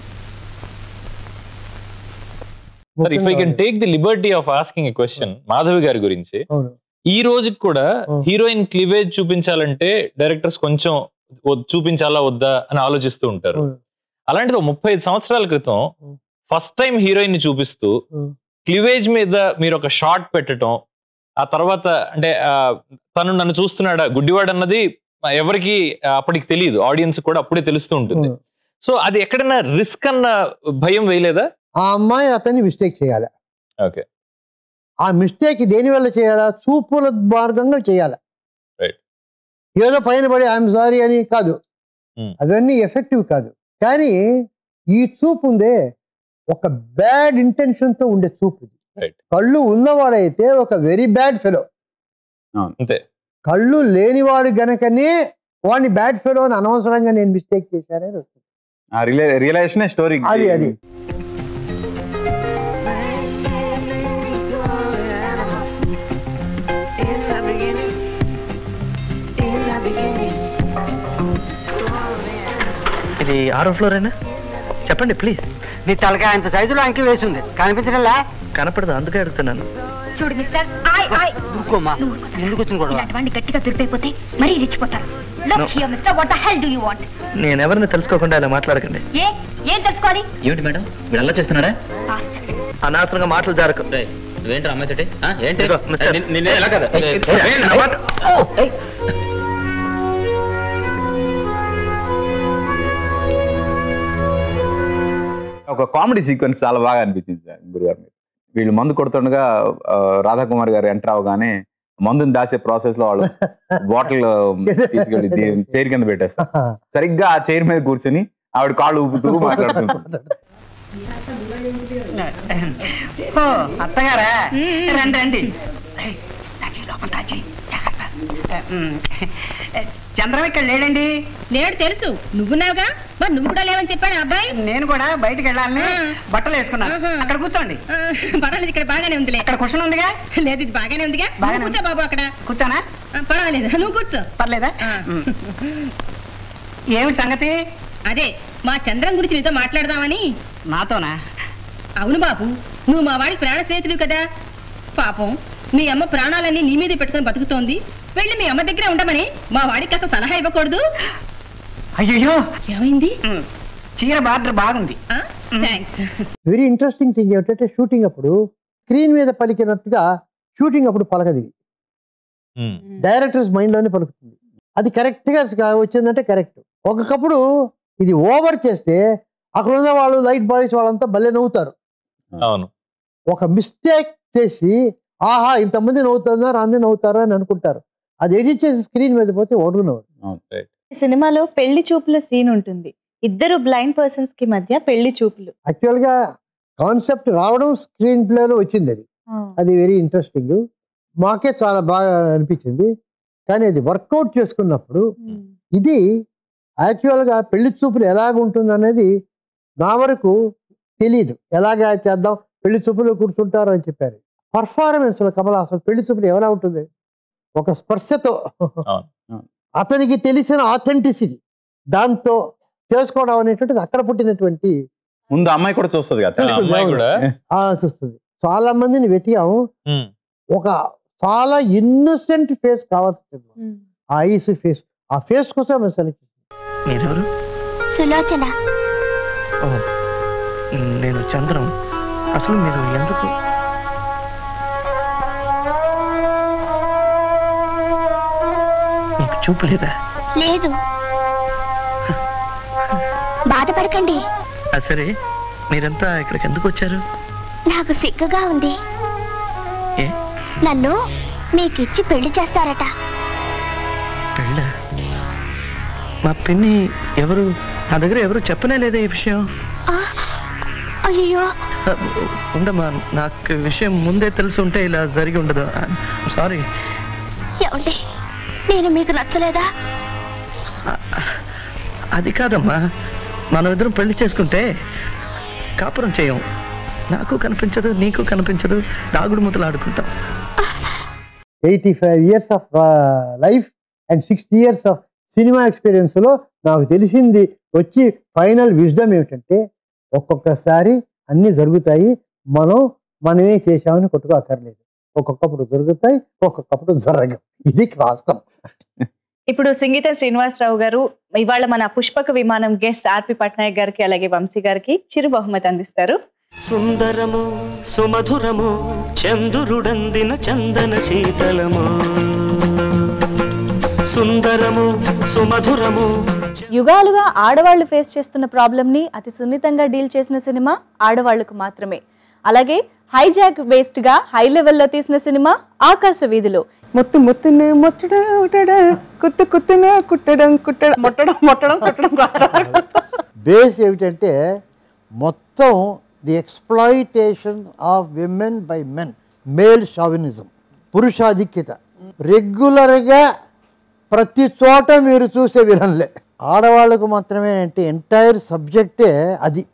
[SPEAKER 4] sir if I can take the liberty of asking a question Madhavi గారి గురించి
[SPEAKER 2] అవును
[SPEAKER 4] ఈ రోజుకి కూడా హీరోయిన్ క్లివేజ్ చూపించాలంటే డైరెక్టర్స్ కొంచెం వద్- చూపించాలా వద్దా అని ఆలోచిస్తూ ఉంటారు
[SPEAKER 2] అవును.
[SPEAKER 4] అలాంటిది ఒక ముప్పై ఐదు సంవత్సరాల క్రితం ఫస్ట్ టైం హీరోయిన్ ని చూపిస్తూ క్లివేజ్ మీద మీరు ఒక షార్ట్ పెట్టడం ఆ తర్వాత అంటే ఆ, తను నన్ను చూస్తున్నాడా గుడ్డివాడు అన్నది ఎవరికి అప్పటికి తెలియదు ఆడియన్స్ కూడా అప్పుడే తెలుస్తూ ఉంటుంది సో అది ఎక్కడైనా రిస్క్ అన్న భయం వేయలేదా
[SPEAKER 2] ఆ అమ్మాయి అతన్ని మిస్టేక్ చేయాలి
[SPEAKER 4] ఓకే
[SPEAKER 2] ఆ మిస్టేక్ దేని వల్ల చేయాలా చూపుల మార్గంగా చేయాలి
[SPEAKER 4] రైట్
[SPEAKER 2] ఏదో పైన పడి ఐఎమ్ సారీ అని కాదు
[SPEAKER 4] Hmm.
[SPEAKER 2] అవన్నీ ఎఫెక్టివ్ కాదు కానీ ఈ చూపు ఉందే ఒక బ్యాడ్ ఇంటెన్షన్తో ఉండే చూపు ఇది
[SPEAKER 4] రైట్
[SPEAKER 2] కళ్ళు ఉన్నవాడైతే ఒక వెరీ బ్యాడ్ ఫెలో
[SPEAKER 4] అంతే
[SPEAKER 2] కళ్ళు లేనివాడు గనకనే వాడిని బ్యాడ్ ఫెలో అని అనవసరంగా నేను మిస్టేక్ చేశానని వస్తుంది
[SPEAKER 3] ఆ రియలైజేషన్ స్టోరీ
[SPEAKER 2] అది అది
[SPEAKER 12] ఇది ఆరో ఫ్లోర్ అయినా చెప్పండి ప్లీజ్
[SPEAKER 6] నీ తలకాయ అంత సైజులో అంకి వేసి ఉంది కనిపించడంలా
[SPEAKER 12] కనపడదు అందుకే అడుగుతున్నాను
[SPEAKER 7] చూడు మిస్టర్ ఆయ్ ఆయ్
[SPEAKER 6] ఊరుకోమ్మా ఎందుకు వచ్చింది గొడవ
[SPEAKER 7] ఇలాంటి వాడిని గట్టిగా తుడిపోతే మరీ రెచ్చిపోతారు look here mister what the hell do you want
[SPEAKER 12] నేను ఎవరిని తెలుసుకోకుండా ఇలా మాట్లాడకండి
[SPEAKER 7] ఏ ఏం తెలుసుకోవాలి
[SPEAKER 15] ఏమిటి మేడం వీడు అలా చేస్తున్నాడా
[SPEAKER 12] అనవసరంగా మాటలు జరగకు
[SPEAKER 15] నువ్వేంటి అమ్మాయి తోటి ఆ, ఏంటి
[SPEAKER 12] ఇదిగో, మిస్టర్.
[SPEAKER 15] నిన్ను- నిన్నే ఎలా కదా
[SPEAKER 12] ఏయ్, ఏయ్, ఏయ్, నా మాట-
[SPEAKER 3] ఒక కామెడీ సీక్వెన్స్ చాలా బాగా అనిపించింది సార్ గురుగారు మీకు. వీళ్ళు మందు కొడుతుండగా ఆ, రాధాకుమార్ గారు ఎంటర్ అవగానే మందుని దాసే ప్రాసెస్ లో వాళ్ళు బాటిల్ తీసుకెళ్ళి చైర్ కింద పెట్టేస్తారు సరిగ్గా ఆ చైర్ మీద కూర్చొని ఆవిడ కాళ్ళు ఊపుతూ మాట్లాడుతుంటారు
[SPEAKER 6] ఓ, అత్తగారా రండి రండి చంద్రం ఇక్కడ లేడండి
[SPEAKER 13] లేడు తెలుసు నువ్వున్నావుగా మరి నువ్వు కూడా లేవని చెప్పాడు ఆ అబ్బాయి
[SPEAKER 6] నేను కూడా బయటికి వెళ్ళాలని బట్టలు వేసుకున్నాను అక్కడ కూర్చోండి
[SPEAKER 13] పర్వాలేదు ఇక్కడ బాగానే ఉందిలే
[SPEAKER 6] అక్కడ కుషన్ ఉందిగా
[SPEAKER 13] లేదు ఇది బాగానే ఉందిగా
[SPEAKER 6] బాగానే
[SPEAKER 13] నువ్వు కూర్చో బాబు అక్కడ
[SPEAKER 6] కూర్చోనా
[SPEAKER 13] ఆ, పర్వాలేదు నువ్వు కూర్చో
[SPEAKER 6] పర్లేదా ఏమిటి సంగతి
[SPEAKER 13] అదే మా చంద్రం గురించి నీతో మాట్లాడదామని
[SPEAKER 6] నాతోనా
[SPEAKER 13] అవును బాబు నువ్వు మా వాడికి ప్రాణ స్నేహితుడు కదా పాపం మీ అమ్మ ప్రాణాలన్నీ నీ మీదే పెట్టుకుని బతుకుతోంది వెళ్ళి మీ అమ్మ దగ్గర ఉండమని మా వాడికి కాస్త సలహా ఇవ్వకూడదు
[SPEAKER 6] అయ్యో
[SPEAKER 13] ఏమైంది
[SPEAKER 6] చీర బార్డర్ బాగుంది
[SPEAKER 13] థ్యాంక్స్
[SPEAKER 2] వెరీ ఇంట్రెస్టింగ్ థింగ్ ఏమిటంటే షూటింగ్ అప్పుడు స్క్రీన్ మీద పలికినట్టుగా షూటింగ్ అప్పుడు పలకది ఇది. డైరెక్టర్స్ మైండ్లోనే పలుకుతుంది అది కరెక్ట్గా వచ్చిందంటే కరెక్ట్ ఒకప్పుడు ఇది ఓవర్ చేస్తే అక్కడ ఉన్న వాళ్ళు లైట్ బాయ్స్ వాళ్ళంతా భలే నవ్వుతారు
[SPEAKER 4] అవును
[SPEAKER 2] ఒక మిస్టేక్ చేసి ఆహా ఇంతమంది నవ్వుతున్నారు అందరూ నవ్వుతారు అని అనుకుంటారు అది ఎడిట్ చేసి స్క్రీన్ మీద పోతే ఓడుగు నవ్వు
[SPEAKER 1] ఈ సినిమాలో పెళ్లి చూపుల సీన్ ఉంటుంది ఇద్దరు బ్లైండ్ పర్సన్స్ కి మధ్య పెళ్లి చూపులు
[SPEAKER 2] యాక్చువల్గా కాన్సెప్ట్ రావడం స్క్రీన్ ప్లేలో వచ్చింది అది అది వెరీ ఇంట్రెస్టింగ్ మాకే చాలా బాగా అనిపించింది కానీ అది వర్కౌట్ చేసుకున్నప్పుడు ఇది యాక్చువల్గా పెళ్లి చూపులు ఎలాగ ఉంటుంది అనేది నా వరకు తెలియదు ఎలాగ చేద్దాం పెళ్లి చూపులు కూర్చుంటారు అని చెప్పారు పర్ఫార్మెన్స్ కమల అసలు పెళ్లి చూపులు ఎలా ఉంటుంది ఒక స్పర్శతో అతనికి తెలిసిన ఆథెంటిసిటీ దాంతో చేసుకోవడం అనేటువంటిది అక్కడ పుట్టినటువంటి
[SPEAKER 3] ముందు అమ్మాయి కూడా చూస్తుంది కదా
[SPEAKER 2] చూస్తుంది, అవును. ఆ, చూస్తుంది చాలా మందిని వెతికాము ఒక చాలా ఇన్నోసెంట్ ఫేస్ కావాల్సి ఆ ఐస్ ఫేస్ ఆ ఫేస్ కోసం మేము సెలెక్ట్
[SPEAKER 12] మీరెవరు
[SPEAKER 9] సులోచన
[SPEAKER 12] ఓ నేను చంద్రం అసలు మీరు ఎందుకు మీకు చూపు లేదా
[SPEAKER 9] లేదు బాధపడకండి
[SPEAKER 12] ఆ సరే మీరంతా ఇక్కడికి ఎందుకు వచ్చారు
[SPEAKER 9] నాకు సిగ్గుగా ఉంది
[SPEAKER 12] ఏ
[SPEAKER 9] నన్ను మీకిచ్చి పెళ్లి చేస్తారట
[SPEAKER 12] పెళ్ళ మా పిన్ని ఎవరు నా దగ్గర ఎవరు చెప్పనే లేదే ఈ విషయం
[SPEAKER 9] అయ్యో
[SPEAKER 12] ఆ, ఉండమ్మా నాకు ఈ విషయం ముందే తెలిసి ఉంటే ఇలా జరిగి ఉండదు సారీ
[SPEAKER 9] ఏమండి నేను మీకు నచ్చలేదా
[SPEAKER 12] అది కాదమ్మా మనం ఇద్దరం పెళ్లి చేసుకుంటే కాపురం చేయం నాకు కనిపించదు నీకు కనిపించదు దాగుడు ముద్దలు ఆడుకుంటాం
[SPEAKER 2] eighty five years of life and sixty years of cinema ఎక్స్పీరియన్స్లో నాకు తెలిసింది వచ్చి ఫైనల్ విజ్డమ్ ఏమిటంటే ఒక్కొక్కసారి అన్నీ జరుగుతాయి మనం మనమే చేశామని కొట్టుకో అక్కర్లేదు ఒక్కొక్కప్పుడు జరుగుతాయి ఒక్కొక్కప్పుడు జరగవు ఇది వాస్తవం
[SPEAKER 1] ఇప్పుడు సింగీతం శ్రీనివాసరావు గారు ఇవాళ మన పుష్పక విమానం గెస్ట్ ఆర్పి పట్నాయక్ గారికి అలాగే వంశీ గారికి చిరు బహుమతి అందిస్తారు
[SPEAKER 8] సుందరము సుమధురము చందురుడందిన చందన శీతలము సుందరము సుమధురము
[SPEAKER 1] యుగాలుగా ఆడవాళ్లు ఫేస్ చేస్తున్న ప్రాబ్లమ్ని అతి సున్నితంగా డీల్ చేసిన సినిమా ఆడవాళ్లకు మాత్రమే అలాగే హైజాక్ బేస్డ్ గా హై లెవెల్లో తీసిన సినిమా ఆకాశ వీధిలో
[SPEAKER 16] ముత్తు ముత్తునే ముట్టడం ముట్టడం కుత్తు కుత్తునే కుట్టడం కుట్టడం ముట్టడం ముట్టడం కుట్టడం
[SPEAKER 2] బేస్ ఏమిటంటే మొత్తం the exploitation of women by men male chauvinism పురుషాధిక్యత రెగ్యులర్గా ప్రతి చోట మీరు చూసే విలన్లే ఆడవాళ్ళకు మాత్రమే అంటే ఎంటైర్ సబ్జెక్టే అది